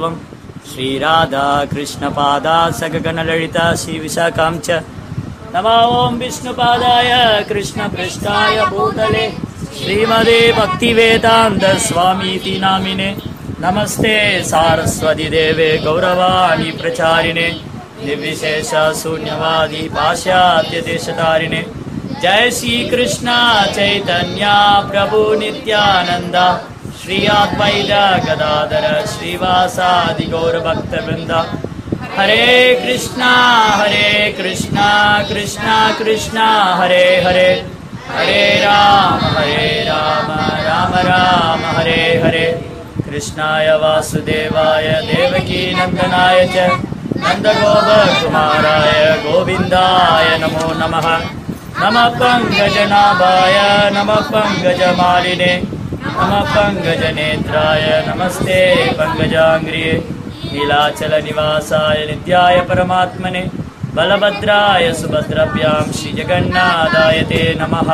त्वं श्रीराधा कृष्णपादा सगगणललिता श्रीविशाखां च नमो ॐ विष्णुपादाय कृष्णपृष्ठाय भूतले श्रीमदे भक्तिवेदान्तस्वामीति नामिने नमस्ते सारस्वती देवे गौरवाणी प्रचारिणे निर्विशेष शून्यवादी पाश्चात्यदेशतारिणे जय श्री कृष्ण चैतन्य प्रभु नित्यानंद श्री अद्वैत गदाधर श्रीवासादि गौर भक्त हरे कृष्णा हरे कृष्णा कृष्णा कृष्णा हरे हरे हरे राम हरे राम राम राम हरे हरे कृष्णाय वासुदेवाय देवकी नन्दनाय च नन्दगोपकुमाराय गोविन्दाय नमो नमः नमः पङ्कजनाभाय नमः पङ्कजमालिने नमः पङ्कजनेत्राय नमस्ते पङ्कजाङ्ग्रिये नीलाचलनिवासाय नित्याय परमात्मने बलभद्राय सुभद्रभ्यां श्रीजगन्नाथाय ते नमः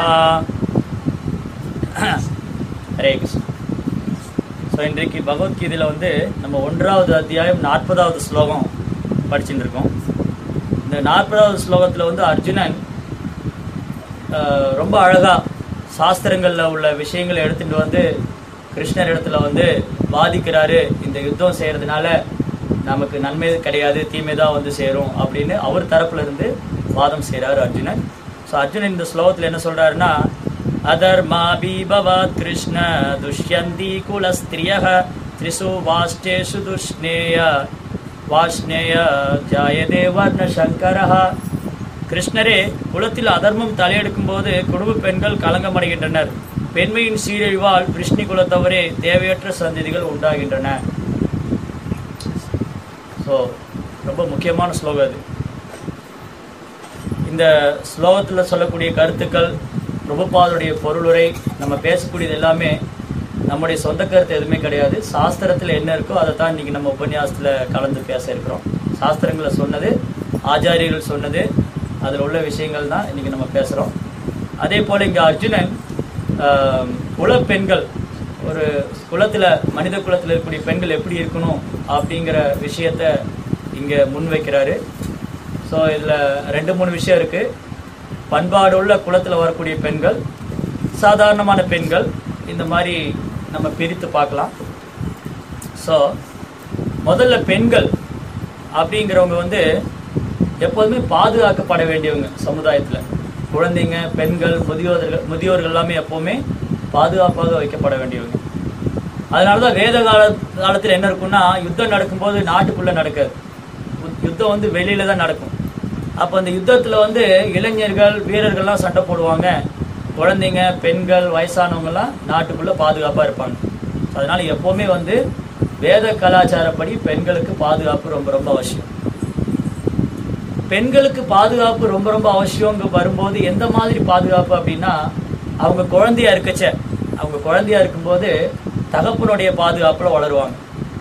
ஹரே கிருஷ்ணா ஸோ இன்றைக்கு பகவத்கீதையில் வந்து நம்ம ஒன்றாவது அத்தியாயம் நாற்பதாவது ஸ்லோகம் படிச்சுட்டு இருக்கோம் இந்த நாற்பதாவது ஸ்லோகத்தில் வந்து அர்ஜுனன் ஆஹ், ரொம்ப அழகா சாஸ்திரங்களில் உள்ள விஷயங்களை எடுத்துட்டு வந்து கிருஷ்ணர் இடத்துல வந்து வாதிக்கிறாரு இந்த யுத்தம் செய்யறதுனால நமக்கு நன்மை கிடையாது தீமை தான் வந்து சேரும் அப்படின்னு அவர் தரப்புல இருந்து வாதம் செய்கிறாரு அர்ஜுனன் ஸோ அர்ஜுனன் இந்த ஸ்லோகத்தில் என்ன சொல்றாருன்னா அதர்மா பீபவாத் கிருஷ்ண துஷ்யந்தி குலஸ்திரிய திரிசு வாஷ்டேஷு துஷ்ணேய வாஷ்ணேய ஜாயதே வர்ண சங்கரஹா கிருஷ்ணரே குலத்தில் அதர்மம் தலையெடுக்கும் போது குடும்ப பெண்கள் களங்கமடைகின்றனர் பெண்மையின் சீரழிவால் விஷ்ணு குலத்தவரே தேவையற்ற சந்ததிகள் உண்டாகின்றன ஸோ ரொம்ப முக்கியமான ஸ்லோகம் அது இந்த ஸ்லோகத்தில் சொல்லக்கூடிய கருத்துக்கள் பிரபுபாதருடைய பொருளுரை நம்ம பேசக்கூடியது எல்லாமே நம்முடைய சொந்த கருத்து எதுவுமே கிடையாது சாஸ்திரத்தில் என்ன இருக்கோ அதை தான் இன்னைக்கு நம்ம உபன்யாசத்தில் கலந்து பேச இருக்கிறோம் சாஸ்திரங்களை சொன்னது ஆச்சாரியர்கள் சொன்னது அதில் உள்ள விஷயங்கள் தான் இன்னைக்கு நம்ம பேசுகிறோம் அதே போல் இங்கே அர்ஜுனன் ஆஹ், குலப்பெண்கள் ஒரு குலத்தில் மனித குலத்தில் இருக்கக்கூடிய பெண்கள் எப்படி இருக்கணும் அப்படிங்கிற விஷயத்த இங்கே முன்வைக்கிறாரு ஸோ இதில் ரெண்டு மூணு விஷயம் இருக்குது பண்பாடு உள்ள குலத்தில் வரக்கூடிய பெண்கள் சாதாரணமான பெண்கள் இந்த மாதிரி நம்ம பிரித்து பார்க்கலாம் ஸோ முதல்ல பெண்கள் அப்படிங்கிறவங்க வந்து எப்போதுமே பாதுகாக்கப்பட வேண்டியவங்க சமுதாயத்தில் குழந்தைங்க பெண்கள் முதியோர்கள் முதியோர்கள் எல்லாமே எப்போவுமே பாதுகாப்பாக வைக்கப்பட வேண்டியவங்க அதனால தான் வேத கால காலத்தில் என்ன இருக்கும்னா யுத்தம் நடக்கும்போது நாட்டுக்குள்ளே நடக்காது யுத்- யுத்தம் வந்து வெளியில தான் நடக்கும் அப்போ அந்த யுத்தத்தில் வந்து இளைஞர்கள் வீரர்கள்லாம் சண்டை போடுவாங்க குழந்தைங்க பெண்கள் வயசானவங்கலாம் நாட்டுக்குள்ளே பாதுகாப்பாக இருப்பாங்க அதனால எப்போவுமே வந்து வேத கலாச்சாரப்படி பெண்களுக்கு பாதுகாப்பு ரொம்ப ரொம்ப அவசியம் பெண்களுக்கு பாதுகாப்பு ரொம்ப ரொம்ப அவசியங்க வரும்போது எந்த மாதிரி பாதுகாப்பு அப்படின்னா அவங்க குழந்தையா இருக்கச்ச அவங்க குழந்தையா இருக்கும்போது தகப்பனுடைய பாதுகாப்புல வளருவாங்க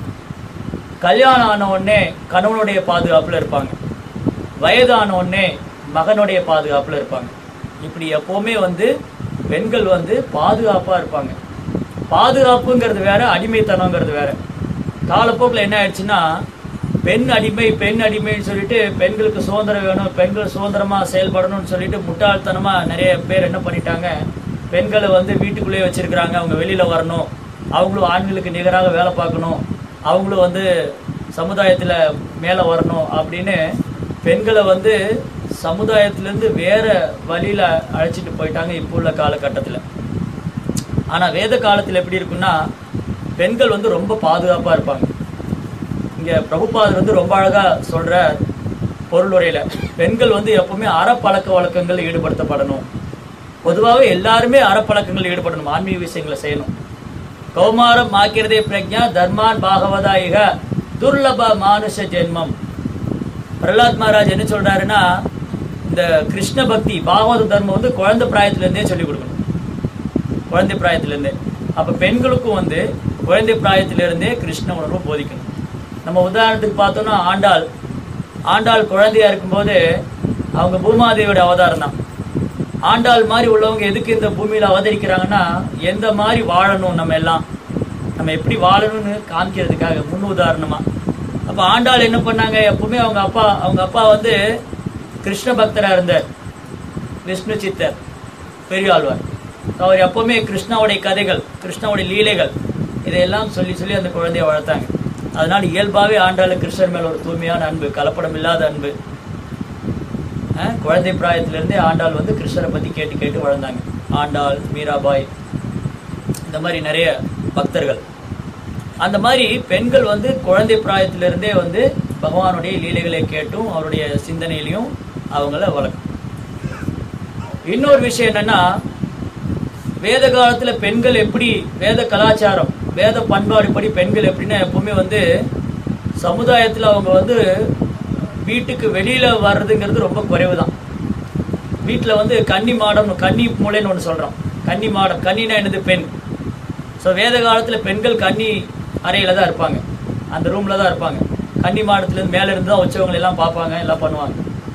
கல்யாணம் ஆன உடனே கணவனுடைய பாதுகாப்புல இருப்பாங்க வயதான உடனே மகனுடைய பாதுகாப்புல இருப்பாங்க இப்படி எப்பவுமே வந்து பெண்கள் வந்து பாதுகாப்பா இருப்பாங்க பாதுகாப்புங்கிறது வேற அடிமைத்தனங்கிறது வேற காலப்போக்கில் என்ன ஆயிடுச்சுன்னா பெண் அடிமை பெண் அடிமைன்னு சொல்லிட்டு பெண்களுக்கு சுதந்திரம் வேணும் பெண்கள் சுதந்திரமா செயல்படணும்னு சொல்லிட்டு முட்டாள்தனமா நிறைய பேர் என்ன பண்ணிட்டாங்க பெண்களை வந்து வீட்டுக்குள்ளேயே வச்சிருக்கிறாங்க அவங்க வெளியில வரணும் அவங்களும் ஆண்களுக்கு நிகராக வேலை பார்க்கணும் அவங்களும் வந்து சமுதாயத்துல மேலே வரணும் அப்படின்னு பெண்களை வந்து சமுதாயத்திலேருந்து வேற வழியில அழைச்சிட்டு போயிட்டாங்க இப்போ உள்ள காலகட்டத்தில் ஆனா வேத காலத்தில் எப்படி இருக்குன்னா பெண்கள் வந்து ரொம்ப பாதுகாப்பா இருப்பாங்க இங்க பிரபுபாதர் வந்து ரொம்ப அழகா சொல்ற பொருளுரையில பெண்கள் வந்து எப்பவுமே அறப்பழக்க வழக்கங்கள் ஈடுபடுத்தப்படணும் பொதுவாகவே எல்லாருமே அறப்பழக்கங்கள் ஈடுபடணும் ஆன்மீக விஷயங்களை செய்யணும் கௌமாரம் ஆக்கிறதே பிரக்ஞா தர்மான் பாகவதா இக துர்லப மானுஷ ஜென்மம் பிரகலாத் மகாராஜ் என்ன சொல்றாருன்னா இந்த கிருஷ்ண பக்தி பாகவத தர்மம் வந்து குழந்தை பிராயத்துல இருந்தே சொல்லிக் கொடுக்கணும் குழந்தை பிராயத்துல இருந்தே அப்ப பெண்களுக்கும் வந்து குழந்தை பிராயத்துல இருந்தே கிருஷ்ண உணர்வு போதிக்கணும் நம்ம உதாரணத்துக்கு பார்த்தோம்னா ஆண்டாள் ஆண்டாள் குழந்தையா இருக்கும்போது அவங்க பூமாதேவியோட அவதாரம் தான் ஆண்டாள் மாதிரி உள்ளவங்க எதுக்கு இந்த பூமியில அவதரிக்கிறாங்கன்னா எந்த மாதிரி வாழணும் நம்ம எல்லாம் நம்ம எப்படி வாழணும்னு காமிக்கிறதுக்காக முன் உதாரணமா அப்ப ஆண்டாள் என்ன பண்ணாங்க எப்பவுமே அவங்க அப்பா அவங்க அப்பா வந்து கிருஷ்ண பக்தரா இருந்தார் விஷ்ணு சித்தர் பெரியாழ்வார் அவர் எப்பவுமே கிருஷ்ணாவுடைய கதைகள் கிருஷ்ணாவுடைய லீலைகள் இதையெல்லாம் சொல்லி சொல்லி அந்த குழந்தைய வளர்த்தாங்க அதனால இயல்பாவே ஆண்டாளு கிருஷ்ணர் மேல ஒரு தூய்மையான அன்பு கலப்படம் இல்லாத அன்பு அஹ், குழந்தை பிராயத்திலிருந்தே ஆண்டாள் வந்து கிருஷ்ணரை பத்தி கேட்டு கேட்டு வளர்ந்தாங்க ஆண்டாள் மீராபாய் இந்த மாதிரி நிறைய பக்தர்கள் அந்த மாதிரி பெண்கள் வந்து குழந்தை பிராயத்திலிருந்தே வந்து பகவானுடைய லீலைகளை கேட்டும் அவருடைய சிந்தனையிலையும் அவங்கள வளர்க்கும் இன்னொரு விஷயம் என்னன்னா வேத காலத்துல பெண்கள் எப்படி வேத கலாச்சாரம் வேத பண்பாடு படி பெண்கள் எப்படின்னா எப்பவுமே வந்து சமுதாயத்துல அவங்க வந்து வீட்டுக்கு வெளியில வர்றதுங்கிறது ரொம்ப குறைவு தான் வீட்டுல வந்து கன்னி மாடம் கன்னி மூலைன்னு ஒன்று சொல்றோம் கன்னி மாடம் கன்னினா என்னது பெண் ஸோ வேத காலத்துல பெண்கள் கன்னி அறையில தான் இருப்பாங்க அந்த ரூம்ல தான் இருப்பாங்க கன்னி மாடத்துல இருந்து மேல இருந்து தான் உற்சவங்களை எல்லாம் பார்ப்பாங்க எல்லாம் பண்ணுவாங்க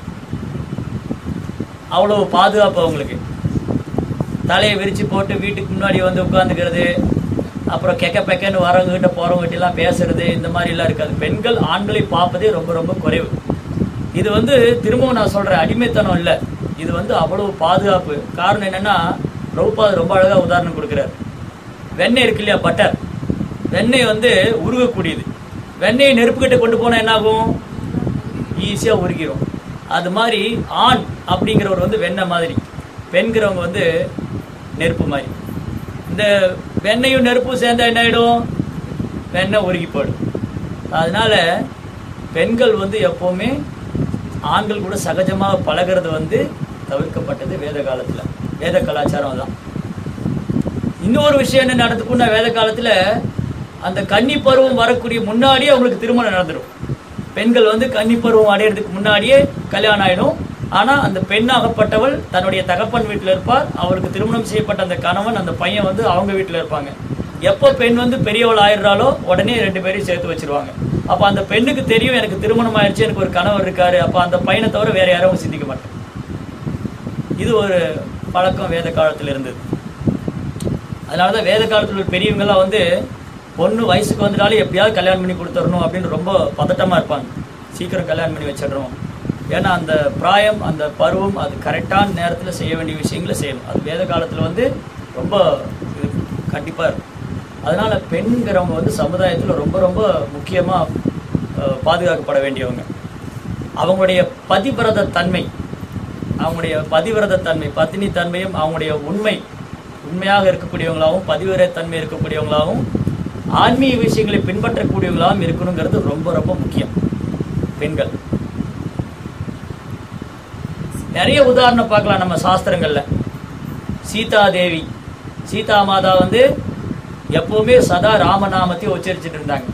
அவ்வளவு பாதுகாப்பு அவங்களுக்கு தலையை விரிச்சு போட்டு வீட்டுக்கு முன்னாடி வந்து உட்காந்துக்கிறது அப்புறம் கெக்க பெக்கன்னு வரவங்க கிட்ட போறவங்க கிட்ட எல்லாம் பேசுறது இந்த மாதிரி எல்லாம் இருக்காது பெண்கள் ஆண்களை பார்ப்பதே ரொம்ப ரொம்ப குறைவு இது வந்து திரும்பவும் நான் சொல்றேன் அடிமைத்தனம் இல்லை இது வந்து அவ்வளவு பாதுகாப்பு காரணம் என்னன்னா ரவுபாத் ரொம்ப அழகா உதாரணம் கொடுக்குறாரு வெண்ணெய் இருக்கு இல்லையா பட்டர் வெண்ணெய் வந்து உருகக்கூடியது வெண்ணெயை நெருப்புக்கிட்ட கொண்டு போனா என்ன ஆகும் ஈஸியா உருகிரும் அது மாதிரி ஆண் அப்படிங்கிறவர் வந்து வெண்ணெய் மாதிரி பெண்கிறவங்க வந்து நெருப்பு மாதிரி இந்த வெண்ணையும் நெருப்பும் சேர்ந்தா என்ன ஆயிடும் வெண்ணெய் உருகி போயிடும் அதனால பெண்கள் வந்து எப்பவுமே ஆண்கள் கூட சகஜமாக பழகிறது வந்து தவிர்க்கப்பட்டது வேத காலத்துல வேத கலாச்சாரம் தான் இன்னொரு விஷயம் என்ன நடந்துக்குன்னா வேத காலத்துல அந்த கன்னி பருவம் வரக்கூடிய முன்னாடியே அவங்களுக்கு திருமணம் நடந்துடும் பெண்கள் வந்து கன்னி பருவம் அடையிறதுக்கு முன்னாடியே கல்யாணம் ஆயிடும் ஆனா அந்த பெண்ணாகப்பட்டவள் தன்னுடைய தகப்பன் வீட்டுல இருப்பார் அவருக்கு திருமணம் செய்யப்பட்ட அந்த கணவன் அந்த பையன் வந்து அவங்க வீட்டுல இருப்பாங்க எப்போ பெண் வந்து பெரியவள் ஆயிடுறாளோ உடனே ரெண்டு பேரையும் சேர்த்து வச்சிருவாங்க அப்ப அந்த பெண்ணுக்கு தெரியும் எனக்கு திருமணம் ஆயிடுச்சு எனக்கு ஒரு கணவர் இருக்காரு அப்ப அந்த பையனை தவிர வேற யாரும் அவங்க சிந்திக்க மாட்டாங்க இது ஒரு பழக்கம் வேத காலத்துல இருந்தது அதனாலதான் வேத காலத்துல உள்ள பெரியவங்கெல்லாம் வந்து பொண்ணு வயசுக்கு வந்துட்டாலே எப்படியாவது கல்யாணம் பண்ணி கொடுத்துடணும் அப்படின்னு ரொம்ப பதட்டமா இருப்பாங்க சீக்கிரம் கல்யாணம் பண்ணி வச்சிடுறோம் ஏன்னா அந்த பிராயம் அந்த பருவம் அது கரெக்டான நேரத்துல செய்ய வேண்டிய விஷயங்களை செய்யணும் அது வேத காலத்துல வந்து ரொம்ப இது கண்டிப்பா இருக்கும் அதனால பெண்கிறவங்க வந்து சமுதாயத்துல ரொம்ப ரொம்ப முக்கியமா அஹ், பாதுகாக்கப்பட வேண்டியவங்க அவங்களுடைய பதிவிரத தன்மை அவங்களுடைய பதிவிரத தன்மை பத்தினி தன்மையும் அவங்களுடைய உண்மை உண்மையாக இருக்கக்கூடியவங்களாகவும் பதிவிரத தன்மை இருக்கக்கூடியவங்களாகவும் ஆன்மீக விஷயங்களை பின்பற்றக்கூடியவங்களாகவும் இருக்கணுங்கிறது ரொம்ப ரொம்ப முக்கியம் பெண்கள் நிறைய உதாரணம் பார்க்கலாம் நம்ம சாஸ்திரங்கள்ல சீதா தேவி சீதா மாதா வந்து எப்பவுமே சதா ராமநாமத்தையும் உச்சரிச்சுட்டு இருந்தாங்க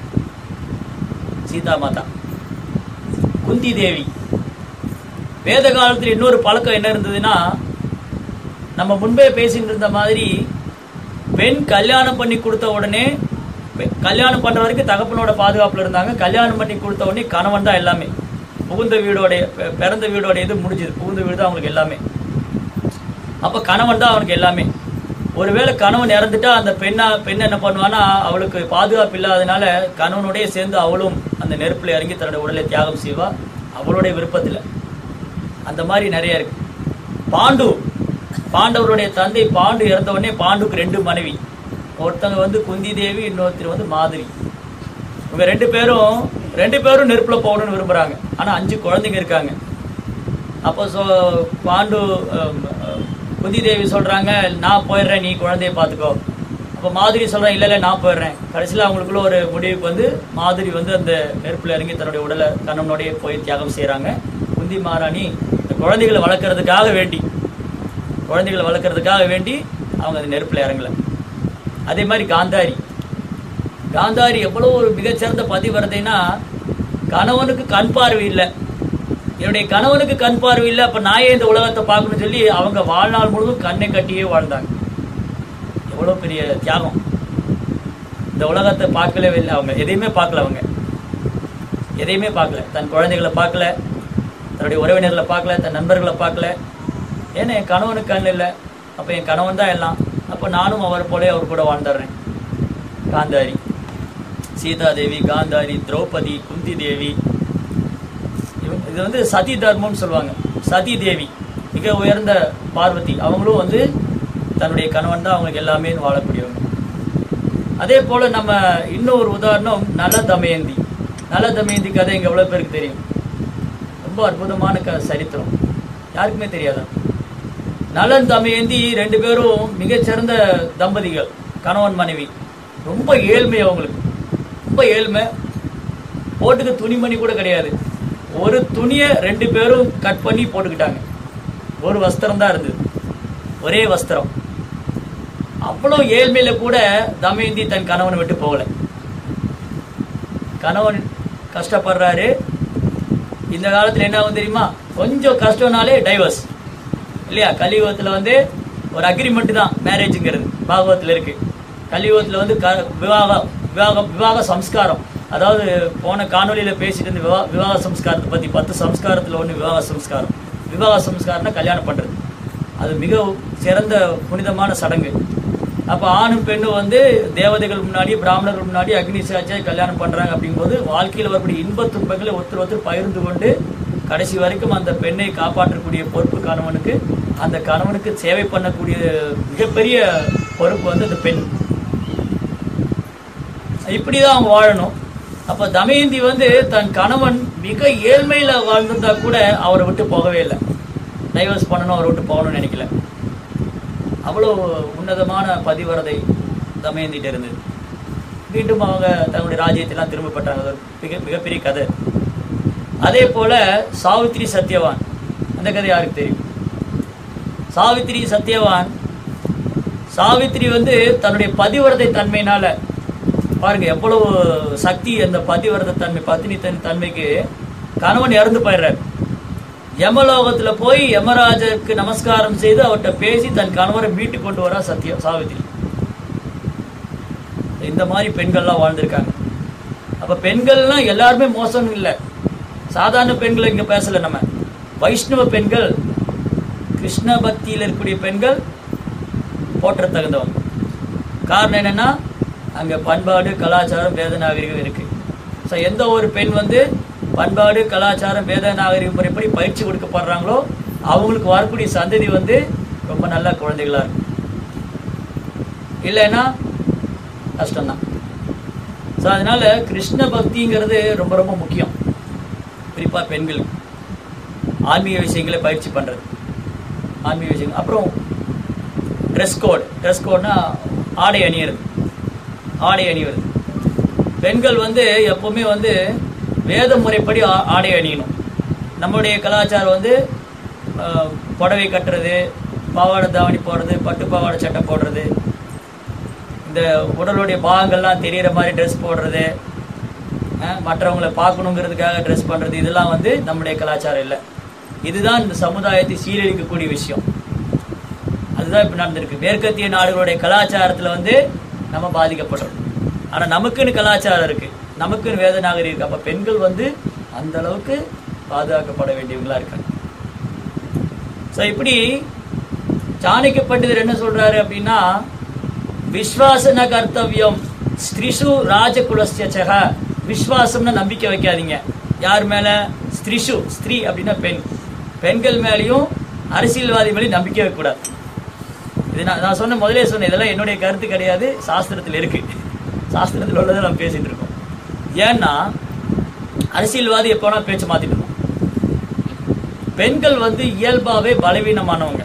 சீதா மாதா குந்தி தேவி வேத காலத்துல இன்னொரு பழக்கம் என்ன இருந்ததுன்னா நம்ம முன்பே பேசிட்டு இருந்த மாதிரி பெண் கல்யாணம் பண்ணி கொடுத்த உடனே பெ- கல்யாணம் பண்ற வரைக்கும் தகப்பனோட பாதுகாப்புல இருந்தாங்க கல்யாணம் பண்ணி கொடுத்த உடனே கணவன் தான் எல்லாமே புகுந்த வீடோட பெ- பிறந்த வீடோட இது முடிஞ்சது புகுந்த வீடு தான் அவங்களுக்கு எல்லாமே அப்ப கணவன் தான் அவனுக்கு எல்லாமே ஒருவேளை கணவன் இறந்துட்டா அந்த பெண்ணா பெண் என்ன பண்ணுவானா அவளுக்கு பாதுகாப்பு இல்லாதனால கணவனோடய சேர்ந்து அவளும் அந்த நெருப்புல இறங்கி தன்னுடைய உடலை தியாகம் செய்வா அவளுடைய விருப்பத்துல அந்த மாதிரி நிறைய இருக்கு பாண்டு பாண்டவருடைய தந்தை பாண்டு இறந்த உடனே பாண்டுக்கு ரெண்டு மனைவி ஒருத்தங்க வந்து குந்தி தேவி இன்னொருத்தர் வந்து மாதிரி இவங்க ரெண்டு பேரும் ரெண்டு பேரும் நெருப்புல போகணும்னு விரும்புறாங்க ஆனா அஞ்சு குழந்தைங்க இருக்காங்க அப்போ சொ பாண்டு அம், அம், குந்தி தேவி சொல்றாங்க நான் போயிடுறேன் நீ குழந்தைய பார்த்துக்கோ அப்போ மாதிரி சொல்றேன் இல்ல இல்ல நான் போயிடுறேன் கடைசியில் அவங்களுக்குள்ள ஒரு முடிவுக்கு வந்து மாதிரி வந்து அந்த நெருப்புல இறங்கி தன்னுடைய உடலை கண்ணனோடய போய் தியாகம் செய்றாங்க குந்தி மகாராணி இந்த குழந்தைகளை வளர்க்கறதுக்காக வேண்டி குழந்தைகளை வளர்க்கறதுக்காக வேண்டி அவங்க அந்த நெருப்புல இறங்கல அதே மாதிரி காந்தாரி காந்தாரி எவ்வளவு ஒரு மிகச்சிறந்த பதிவரதைனா கணவனுக்கு கண் பார்வை இல்லை என்னுடைய கணவனுக்கு கண் பார்வை இல்லை அப்ப நான் ஏன் இந்த உலகத்தை பார்க்கணும்னு சொல்லி அவங்க வாழ்நாள் முழுவதும் கண்ணை கட்டியே வாழ்ந்தாங்க எவ்வளவு பெரிய தியாகம் இந்த உலகத்தை பார்க்கவே இல்லை அவங்க எதையுமே பார்க்கல அவங்க எதையுமே பார்க்கல தன் குழந்தைகளை பார்க்கல தன்னுடைய உறவினர்களை பார்க்கல தன் நண்பர்களை பார்க்கல ஏன்னா என் கணவனுக்கு கண் இல்லை அப்ப என் கணவன் தான் எல்லாம் அப்ப நானும் அவர் போலே அவர் கூட வாழ்ந்துடுறேன் காந்தாரி சீதா தேவி காந்தாரி திரௌபதி குந்தி தேவி இவங்க- இது வந்து சதி தர்மம்னு சொல்லுவாங்க சதி தேவி மிக உயர்ந்த பார்வதி அவங்களும் வந்து தன்னுடைய கணவன் தான் அவங்களுக்கு எல்லாமே வாழக்கூடியவங்க அதே போல நம்ம இன்னொரு உதாரணம் நல தமயந்தி நல தமயந்தி கதை இங்க எவ்வளவு பேருக்கு தெரியும் ரொம்ப அற்புதமான க சரித்திரம் யாருக்குமே தெரியாதா நலன் தமயந்தி ரெண்டு பேரும் மிகச்சிறந்த தம்பதிகள் கணவன் மனைவி ரொம்ப ஏழ்மை அவங்களுக்கு ரொம்ப ஏழ்மை போட்டுக்க துணிமணி கூட கிடையாது ஒரு துணியை ரெண்டு பேரும் கட் பண்ணி போட்டுக்கிட்டாங்க ஒரு வஸ்திரம் தான் இருந்தது ஒரே வஸ்திரம் அவ்வளோ ஏழ்மையில கூட தமயந்தி தன் கணவனை விட்டு போகல கணவன் கஷ்டப்படுறாரு இந்த காலத்துல என்ன ஆகும் தெரியுமா கொஞ்சம் கஷ்டம்னாலே டைவர்ஸ் இல்லையா கலியுகத்துல வந்து ஒரு அக்ரிமெண்ட் தான் மேரேஜுங்கிறது பாகவத்துல இருக்கு கலியுகத்துல வந்து க- விவாகம் விவாகம் விவாக சம்ஸ்காரம் அதாவது போன காணொளியில பேசிட்டு இருந்த விவா விவாக சம்ஸ்காரத்தை பத்தி பத்து சம்ஸ்காரத்துல ஒண்ணு விவாக சம்ஸ்காரம் விவாக சம்ஸ்காரம்னா கல்யாணம் பண்றது அது மிக சிறந்த புனிதமான சடங்கு அப்ப ஆணும் பெண்ணும் வந்து தேவதைகள் முன்னாடி பிராமணர்கள் முன்னாடி அக்னி சாட்சியாய் கல்யாணம் பண்றாங்க அப்படிங்கும்போது வாழ்க்கையில் வரக்கூடிய இன்ப துன்பங்களை ஒருத்தர் ஒருத்தர் பகிர்ந்து கொண்டு கடைசி வரைக்கும் அந்த பெண்ணை காப்பாற்றக்கூடிய பொறுப்பு கணவனுக்கு அந்த கணவனுக்கு சேவை பண்ணக்கூடிய மிகப்பெரிய பொறுப்பு வந்து அந்த பெண் இப்படிதான் அவங்க வாழணும் அப்ப தமயந்தி வந்து தன் கணவன் மிக ஏழ்மையில வாழ்ந்திருந்தா கூட அவரை விட்டு போகவே இல்லை டைவர்ஸ் பண்ணணும் அவரை விட்டு போகணும்னு நினைக்கல அவ்வளோ உன்னதமான பதிவரதை தமயந்திட்டு இருந்தது மீண்டும் அவங்க தங்களுடைய ராஜ்யத்தெல்லாம் திரும்ப பெற்றாங்க அது ஒரு மிக மிகப்பெரிய கதை அதே போல சாவித்ரி சத்யவான் அந்த கதை யாருக்கு தெரியும் சாவித்ரி சத்யவான் சாவித்ரி வந்து தன்னுடைய பதிவிரதை தன்மையினால பாருங்க எவ்வளவு சக்தி அந்த பதிவிரத தன்மை பத்தினி தன் தன்மைக்கு கணவன் இறந்து போயிடுறார் யமலோகத்துல போய் யமராஜருக்கு நமஸ்காரம் செய்து அவர்கிட்ட பேசி தன் கணவரை மீட்டு கொண்டு வரா சத்ய சாவித்ரி இந்த மாதிரி பெண்கள்லாம் வாழ்ந்திருக்காங்க அப்ப பெண்கள்லாம் எல்லாருமே மோசம் இல்லை சாதாரண பெண்களை இங்க பேசல நம்ம வைஷ்ணவ பெண்கள் கிருஷ்ண பக்தியில் இருக்கக்கூடிய பெண்கள் போற்ற தகுந்தவங்க காரணம் என்னன்னா அங்க பண்பாடு கலாச்சாரம் வேத நாகரிகம் இருக்கு ஸோ எந்த ஒரு பெண் வந்து பண்பாடு கலாச்சாரம் வேத நாகரிகம் முறைப்படி பயிற்சி கொடுக்கப்படுறாங்களோ அவங்களுக்கு வரக்கூடிய சந்ததி வந்து ரொம்ப நல்ல குழந்தைகளா இருக்கும் இல்லைன்னா கஷ்டம்தான் ஸோ அதனால கிருஷ்ண பக்திங்கிறது ரொம்ப ரொம்ப முக்கியம் குறிப்பா பெண்களுக்கு ஆன்மீக விஷயங்களை பயிற்சி பண்றது ஆன்மீக விஷயங்கள் அப்புறம் ட்ரெஸ் கோட் ட்ரெஸ் கோட்னா ஆடை அணியிறது ஆடை அணிவது பெண்கள் வந்து எப்பவுமே வந்து வேத முறைப்படி ஆ- ஆடை அணியணும் நம்மளுடைய கலாச்சாரம் வந்து ஆஹ், புடவை கட்டுறது பாவாடை தாவணி போடுறது பட்டு பாவாடை சட்டை போடுறது இந்த உடலுடைய பாகங்கள்லாம் தெரியற மாதிரி ட்ரெஸ் போடுறது அஹ், மற்றவங்களை பார்க்கணுங்கிறதுக்காக ட்ரெஸ் பண்றது இதெல்லாம் வந்து நம்முடைய கலாச்சாரம் இல்லை இதுதான் இந்த சமுதாயத்தை சீரழிக்கக்கூடிய விஷயம் அதுதான் இப்ப நடந்திருக்கு மேற்கத்திய நாடுகளுடைய கலாச்சாரத்துல வந்து நம்ம பாதிக்கப்படுறோம் ஆனா நமக்குன்னு கலாச்சாரம் இருக்கு நமக்குன்னு வேத நாகரிகம் இருக்கு அப்ப பெண்கள் வந்து அந்த அளவுக்கு பாதுகாக்கப்பட வேண்டியவங்களா இருக்காங்க சோ இப்படி சாணக்கிய பண்டிதர் என்ன சொல்றாரு அப்படின்னா விஸ்வாசன கர்த்தவியம் ஸ்திரிஷு ராஜகுலஸ்ய சக விஸ்வாசம்னு நம்பிக்கை வைக்காதீங்க யார் மேல ஸ்திரிஷு ஸ்திரீ அப்படின்னா பெண் பெண்கள் மேலேயும் அரசியல்வாதி மேலேயும் நம்பிக்கை வைக்கக்கூடாது இது நான் நான் சொன்ன முதலே சொன்னேன் இதெல்லாம் என்னுடைய கருத்து கிடையாது சாஸ்திரத்தில் இருக்கு சாஸ்திரத்தில் உள்ளதை நம்ம பேசிட்டு இருக்கோம் ஏன்னா அரசியல்வாதி எப்போனா பேச்சு மாத்திட்டு இருக்கோம் பெண்கள் வந்து இயல்பாவே பலவீனமானவங்க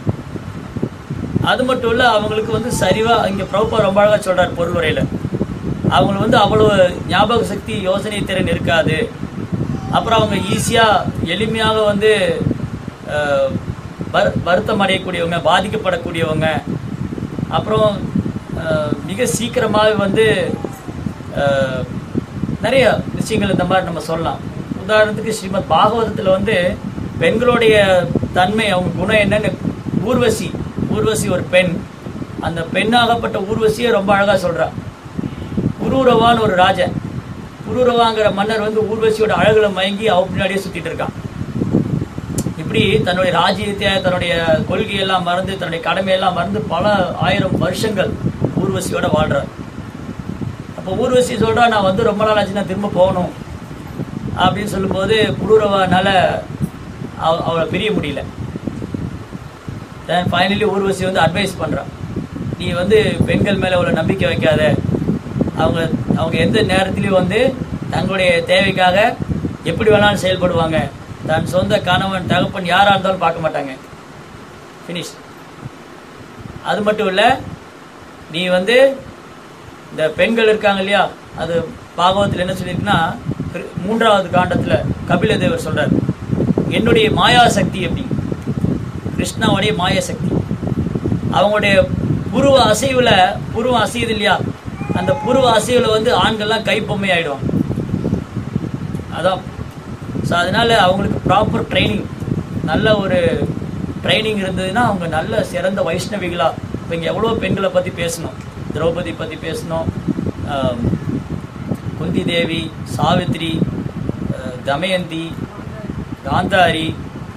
அது மட்டும் இல்ல அவங்களுக்கு வந்து சரிவா இங்க பிரபுபா ரொம்ப அழகா சொல்றாரு பொருளுரையில அவங்களுக்கு வந்து அவ்வளவு ஞாபக சக்தி யோசனை திறன் இருக்காது அப்புறம் அவங்க ஈஸியா எளிமையாக வந்து அஹ், வரு- வருத்தம் அடையக்கூடியவங்க பாதிக்கப்படக்கூடியவங்க அப்புறம் அஹ், மிக சீக்கிரமாகவே வந்து அஹ், நிறைய விஷயங்கள் இந்த மாதிரி நம்ம சொல்லலாம் உதாரணத்துக்கு ஸ்ரீமத் பாகவதத்துல வந்து பெண்களுடைய தன்மை அவங்க குணம் என்னன்னு ஊர்வசி ஊர்வசி ஒரு பெண் அந்த பெண்ணாகப்பட்ட ஊர்வசியை ரொம்ப அழகா சொல்றா புரூரவான்னு ஒரு ராஜன் புரூரவாங்கிற மன்னர் வந்து ஊர்வசியோட அழகுல மயங்கி அவ பின்னாடியே சுத்திட்டு இருக்கான் இப்படி தன்னுடைய ராஜ்யத்தை தன்னுடைய கொள்கையெல்லாம் மறந்து தன்னுடைய கடமையெல்லாம் மறந்து பல ஆயிரம் வருஷங்கள் ஊர்வசியோட வாழ்றார் அப்ப அப்போ ஊர்வசி சொல்றா நான் வந்து ரொம்ப நாள் ஆச்சு நான் திரும்ப போகணும் அப்படின்னு சொல்லும்போது புரூரவானால அவ அவளை பிரிய முடியல தென் ஃபைனலி ஊர்வசி வந்து அட்வைஸ் பண்றான் நீ வந்து பெண்கள் மேல அவ்வளோ நம்பிக்கை வைக்காத அவங்க அவங்க எந்த நேரத்திலையும் வந்து தங்களுடைய தேவைக்காக எப்படி வேணாலும் செயல்படுவாங்க தன் சொந்த கணவன் தகப்பன் யாரா இருந்தாலும் பார்க்க மாட்டாங்க ஃபினிஷ் அது மட்டும் இல்ல நீ வந்து இந்த பெண்கள் இருக்காங்க இல்லையா அது பாகவத்தில் என்ன சொல்லியிருக்குன்னா கிரு- மூன்றாவது காண்டத்துல கபில தேவர் சொல்றார் என்னுடைய மாயா சக்தி எப்படி கிருஷ்ணாவுடைய மாய சக்தி அவங்களுடைய புருவ அசைவுல புருவம் அசையுது இல்லையா அந்த புருவ அசைவுல வந்து ஆண்கள்லாம் கைப்பொம்மை ஆயிடுவாங்க அதான் ஸோ அதனால அவங்களுக்கு ப்ராப்பர் ட்ரைனிங் நல்ல ஒரு ட்ரைனிங் இருந்ததுன்னா அவங்க நல்ல சிறந்த வைஷ்ணவிகளா இப்போ இங்கே எவ்வளோ பெண்களை பற்றி பேசணும் திரௌபதி பற்றி பேசணும் ஆம், குந்தி தேவி சாவித்ரி அஹ், தமயந்தி காந்தாரி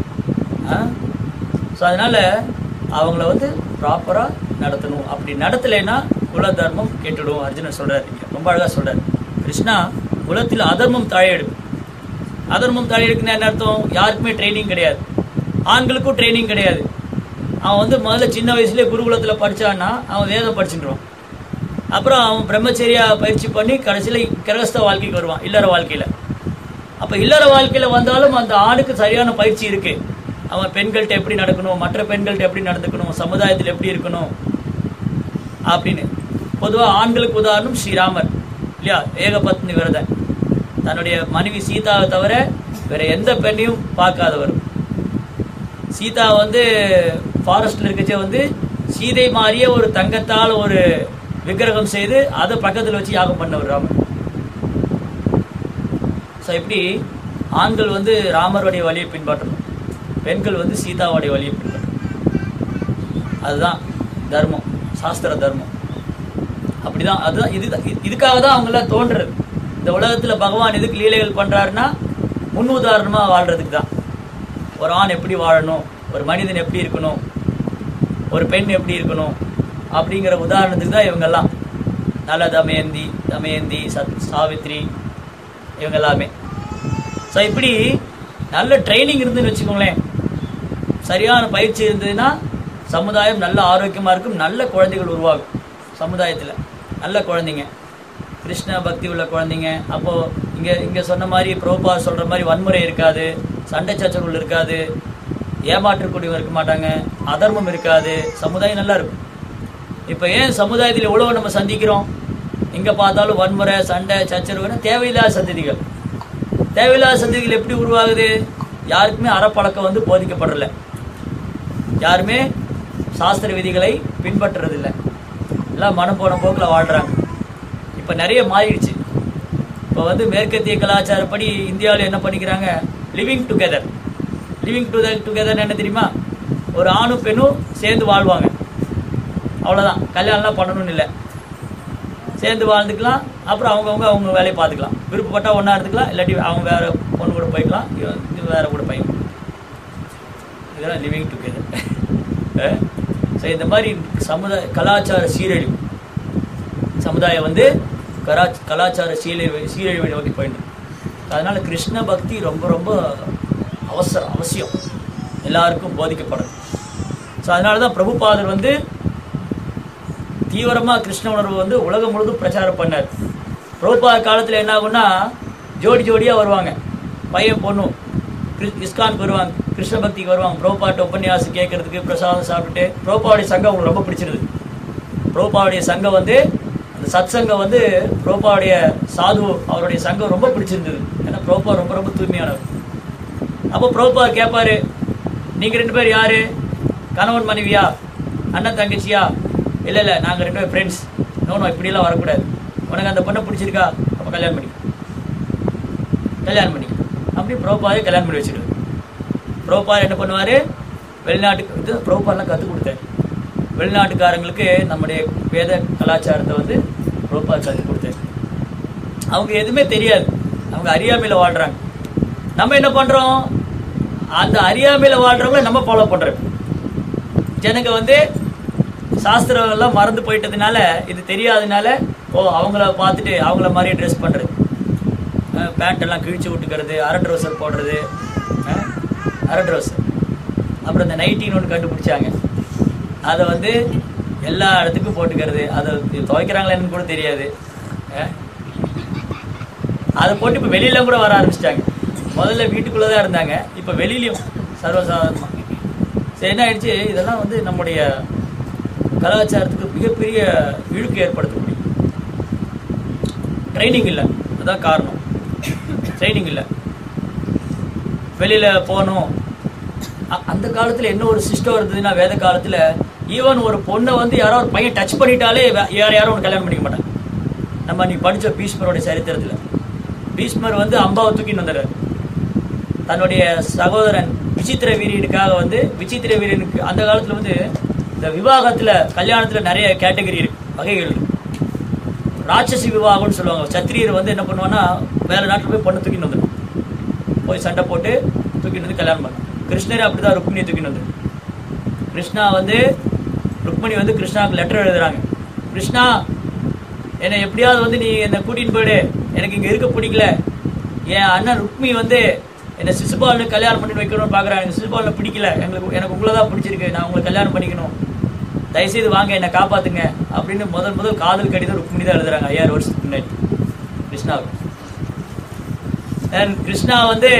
ஸோ அதனால அவங்கள வந்து ப்ராப்பராக நடத்தணும் அப்படி நடத்தலைன்னா குல தர்மம் கெட்டுடும் அர்ஜுனன் சொல்றாரு இங்க. ரொம்ப அழகா சொல்றாரு கிருஷ்ணா குலத்தில் அதர்மம் தழையெடுக்கும் அதர்மம் தழையெடுக்குன்னா என்ன அர்த்தம் யாருக்குமே ட்ரைனிங் கிடையாது ஆண்களுக்கும் ட்ரைனிங் கிடையாது அவன் வந்து முதல்ல சின்ன வயசுலயே குருகுலத்துல படிச்சான்னா அவன் வேதம் படிச்சுட்டுருவான் அப்புறம் அவன் பிரம்மச்சரியா பயிற்சி பண்ணி கடைசியில கிரகஸ்த வாழ்க்கைக்கு வருவான் இல்லற வாழ்க்கையில அப்ப இல்லற வாழ்க்கையில வந்தாலும் அந்த ஆணுக்கு சரியான பயிற்சி இருக்கு அவன் பெண்கள்ட்ட எப்படி நடக்கணும் மற்ற பெண்கள்ட்ட எப்படி நடந்துக்கணும் சமுதாயத்தில் எப்படி இருக்கணும் அப்படின்னு பொதுவா ஆண்களுக்கு உதாரணம் ஸ்ரீராமர் இல்லையா ஏகபத்னி விரதன் தன்னுடைய மனைவி சீதாவை தவிர வேற எந்த பெண்ணையும் பார்க்காதவர் சீதா வந்து ஃபாரஸ்ட்ல இருக்கச்சே வந்து சீதை மாதிரியே ஒரு தங்கத்தால் ஒரு விக்கிரகம் செய்து அதை பக்கத்துல வச்சு யாகம் பண்ணவர் ராமர் ஸோ இப்படி ஆண்கள் வந்து ராமருடைய வழியை பின்பற்றணும் பெண்கள் வந்து சீதாவுடைய வழியை பின்பற்றணும் அதுதான் தர்மம் சாஸ்திர தர்மம் அப்படிதான் அதுதான் இது இதுக்காக தான் அவங்களாம் தோன்றுறது இந்த உலகத்துல பகவான் எதுக்கு லீலைகள் பண்றாருன்னா முன் உதாரணமா வாழ்றதுக்கு தான் ஒரு ஆண் எப்படி வாழணும் ஒரு மனிதன் எப்படி இருக்கணும் ஒரு பெண் எப்படி இருக்கணும் அப்படிங்கிற உதாரணத்துக்கு தான் இவங்கெல்லாம் நல்ல தமயந்தி தமயந்தி சத் சாவித்ரி இவங்க எல்லாமே ஸோ இப்படி நல்ல ட்ரைனிங் இருந்துன்னு வச்சுக்கோங்களேன் சரியான பயிற்சி இருந்ததுன்னா சமுதாயம் நல்ல ஆரோக்கியமா இருக்கும் நல்ல குழந்தைகள் உருவாகும் சமுதாயத்துல நல்ல குழந்தைங்க கிருஷ்ண பக்தி உள்ள குழந்தைங்க அப்போ இங்க இங்க சொன்ன மாதிரி பிரபா சொல்ற மாதிரி வன்முறை இருக்காது சண்டை சச்சரவுகள் இருக்காது ஏமாற்றக்கூடியவங்க இருக்க மாட்டாங்க அதர்மம் இருக்காது சமுதாயம் நல்லா இருக்கும் இப்ப ஏன் சமுதாயத்தில் எவ்வளவு நம்ம சந்திக்கிறோம் எங்க பார்த்தாலும் வன்முறை சண்டை சச்சரவுன்னு தேவையில்லாத சந்ததிகள் தேவையில்லாத சந்ததிகள் எப்படி உருவாகுது யாருக்குமே அறப்பழக்கம் வந்து போதிக்கப்படல யாருமே சாஸ்திர விதிகளை பின்பற்றுறதில்ல எல்லாம் மனம் போன போக்கில் வாழ்றாங்க இப்போ நிறைய மாறிடுச்சு இப்போ வந்து மேற்கத்திய கலாச்சாரப்படி இந்தியாவில் என்ன பண்ணிக்கிறாங்க living together living together together என்ன தெரியுமா ஒரு ஆணும் பெண்ணும் சேர்ந்து வாழ்வாங்க அவ்வளோதான் கல்யாணம்லாம் பண்ணணும்னு இல்லை சேர்ந்து வாழ்ந்துக்கலாம் அப்புறம் அவங்கவுங்க அவங்க வேலையை பார்த்துக்கலாம் விருப்பப்பட்டா ஒன்றா எடுத்துக்கலாம் இல்லாட்டி அவங்க வேற பொண்ணு கூட போய்க்கலாம் இவன் இது வேற கூட போய்க்கலாம் இதெல்லாம் லிவிங் டுகெதர் ஸோ இந்த மாதிரி சமுதாய கலாச்சார சீரழிவு சமுதாயம் வந்து கரா கலாச்சார சீரழிவு சீரழிவை நோக்கி போயிட்டு அதனால கிருஷ்ண பக்தி ரொம்ப ரொம்ப அவசரம் அவசியம் எல்லாருக்கும் போதிக்கப்படும் ஸோ அதனால தான் பிரபுபாதர் வந்து தீவிரமா கிருஷ்ண உணர்வு வந்து உலகம் முழுதும் பிரச்சாரம் பண்ணார் பிரபுபாத காலத்துல என்ன ஆகும்னா ஜோடி ஜோடியா வருவாங்க பையன் பொண்ணும் கிரு- இஸ்கானுக்கு வருவாங்க கிருஷ்ண பக்திக்கு வருவாங்க பிரபுபாட்ட உபன்யாசம் கேட்கறதுக்கு பிரசாதம் சாப்பிட்டுட்டு பிரபுபாவுடைய சங்கம் அவங்களுக்கு ரொம்ப பிடிச்சிருது பிரபுபாவுடைய சங்கம் வந்து அந்த சத் சங்கம் வந்து பிரபுபாவுடைய சாது அவருடைய சங்கம் ரொம்ப பிடிச்சிருந்தது ஏன்னா பிரபுபா ரொம்ப ரொம்ப தூய்மையானவர் அப்போ பிரபுபா கேட்பாரு நீங்க ரெண்டு பேர் யாரு கணவன் மனைவியா அண்ணன் தங்கச்சியா இல்ல இல்ல நாங்க ரெண்டு பேர் ஃப்ரெண்ட்ஸ் நோ நோ இப்படியெல்லாம் வரக்கூடாது உனக்கு அந்த பொண்ணை பிடிச்சிருக்கா அப்ப கல்யாணம் பண்ணி கல்யாணம் பண்ணி அப்படி பிரபுபாதே கல்யாணம் பண்ணி வச்சிருவாரு பிரபுபார் என்ன பண்ணுவாரு வெளிநாட்டுக்கு இது பிரபுபாலாம் கற்றுக் கொடுத்தாரு வெளிநாட்டுக்காரங்களுக்கு நம்முடைய வேத கலாச்சாரத்தை வந்து பிரபுபார் கற்றுக் கொடுத்தாரு அவங்க எதுவுமே தெரியாது அவங்க அறியாமையில வாழ்றாங்க நம்ம என்ன பண்றோம் அந்த அறியாமையில வாழ்றவங்கள நம்ம ஃபாலோ பண்றோம் ஜனங்க வந்து சாஸ்திரம் எல்லாம் மறந்து போயிட்டதுனால இது தெரியாதனால ஓ அவங்கள பார்த்துட்டு அவங்கள மாதிரியே ட்ரெஸ் பண்ணுறது பேண்ட் எல்லாம் கிழிச்சு விட்டுக்கிறது அரை ட்ரௌசர் போடுறது அஹ், அரை ட்ரௌசர் அப்புறம் இந்த நைட்டின்னு ஒன்று கண்டுபிடிச்சாங்க அதை வந்து எல்லா இடத்துக்கும் போட்டுக்கிறது அதை துவைக்கிறாங்களேன்னு கூட தெரியாது அஹ். அதை போட்டு இப்போ வெளியில கூட வர ஆரம்பிச்சிட்டாங்க முதல்ல வீட்டுக்குள்ளே தான் இருந்தாங்க இப்போ வெளியிலயும் சர்வசாதாரணமாக சரி என்ன ஆயிடுச்சு இதெல்லாம் வந்து நம்முடைய கலாச்சாரத்துக்கு மிகப்பெரிய இழுக்கு ஏற்படுத்தக்கூடிய ட்ரைனிங் இல்லை அதுதான் காரணம் ட்ரைனிங் இல்லை வெளியில போகணும் அ- அந்த காலத்துல என்ன ஒரு சிஸ்டம் இருந்ததுன்னா வேத காலத்துல ஈவன் ஒரு பொண்ணை வந்து யாரோ ஒரு பையன் டச் பண்ணிட்டாலே வே- யார் யாரும் ஒன்று கல்யாணம் பண்ணிக்க மாட்டாங்க நம்ம நீ படிச்ச பீஷ்மருடைய சரித்திரத்துல பீஷ்மர் வந்து அம்பாவை தூக்கின்னு வந்துடுறாரு தன்னுடைய சகோதரன் விசித்திர வீரியனுக்காக வந்து விசித்திர வீரியனுக்கு அந்த காலத்துல வந்து இந்த விவாகத்துல கல்யாணத்துல நிறைய கேட்டகரி இருக்கு வகைகள் இருக்கு ராட்சசி விவாகம்னு சொல்லுவாங்க சத்திரியர் வந்து என்ன பண்ணுவான்னா வேற நாட்டுல போய் பொண்ணு தூக்கின்னு வந்துடும் போய் சண்டை போட்டு தூக்கிட்டு வந்து கல்யாணம் பண்ண கிருஷ்ணர் அப்படிதான் ருக்மிணியை தூக்கிட்டு வந்து கிருஷ்ணா வந்து ருக்மிணி வந்து கிருஷ்ணாவுக்கு லெட்டர் எழுதுறாங்க கிருஷ்ணா என்னை எப்படியாவது வந்து நீ என்னை கூட்டின்னு போயிடு எனக்கு இங்க இருக்க பிடிக்கல என் அண்ணன் ருக்மி வந்து என்னை சிசுபாலனு கல்யாணம் பண்ணி வைக்கணும்னு பாக்குறாங்க எனக்கு சிசுபாலனை பிடிக்கல எங்களுக்கு எனக்கு உங்களை தான் பிடிச்சிருக்கு நான் உங்களை கல்யாணம் பண்ணிக்கணும் தயவுசெய்து வாங்க என்னை காப்பாத்துங்க அப்படின்னு முதல் முதல் காதல் கடிதம் ருக்மிணி தான் எழுதுறாங்க ஐயாயிரம் வருஷத்துக்கு முன்னாடி கிருஷ்ணாவுக்கு And கிருஷ்ணா வந்து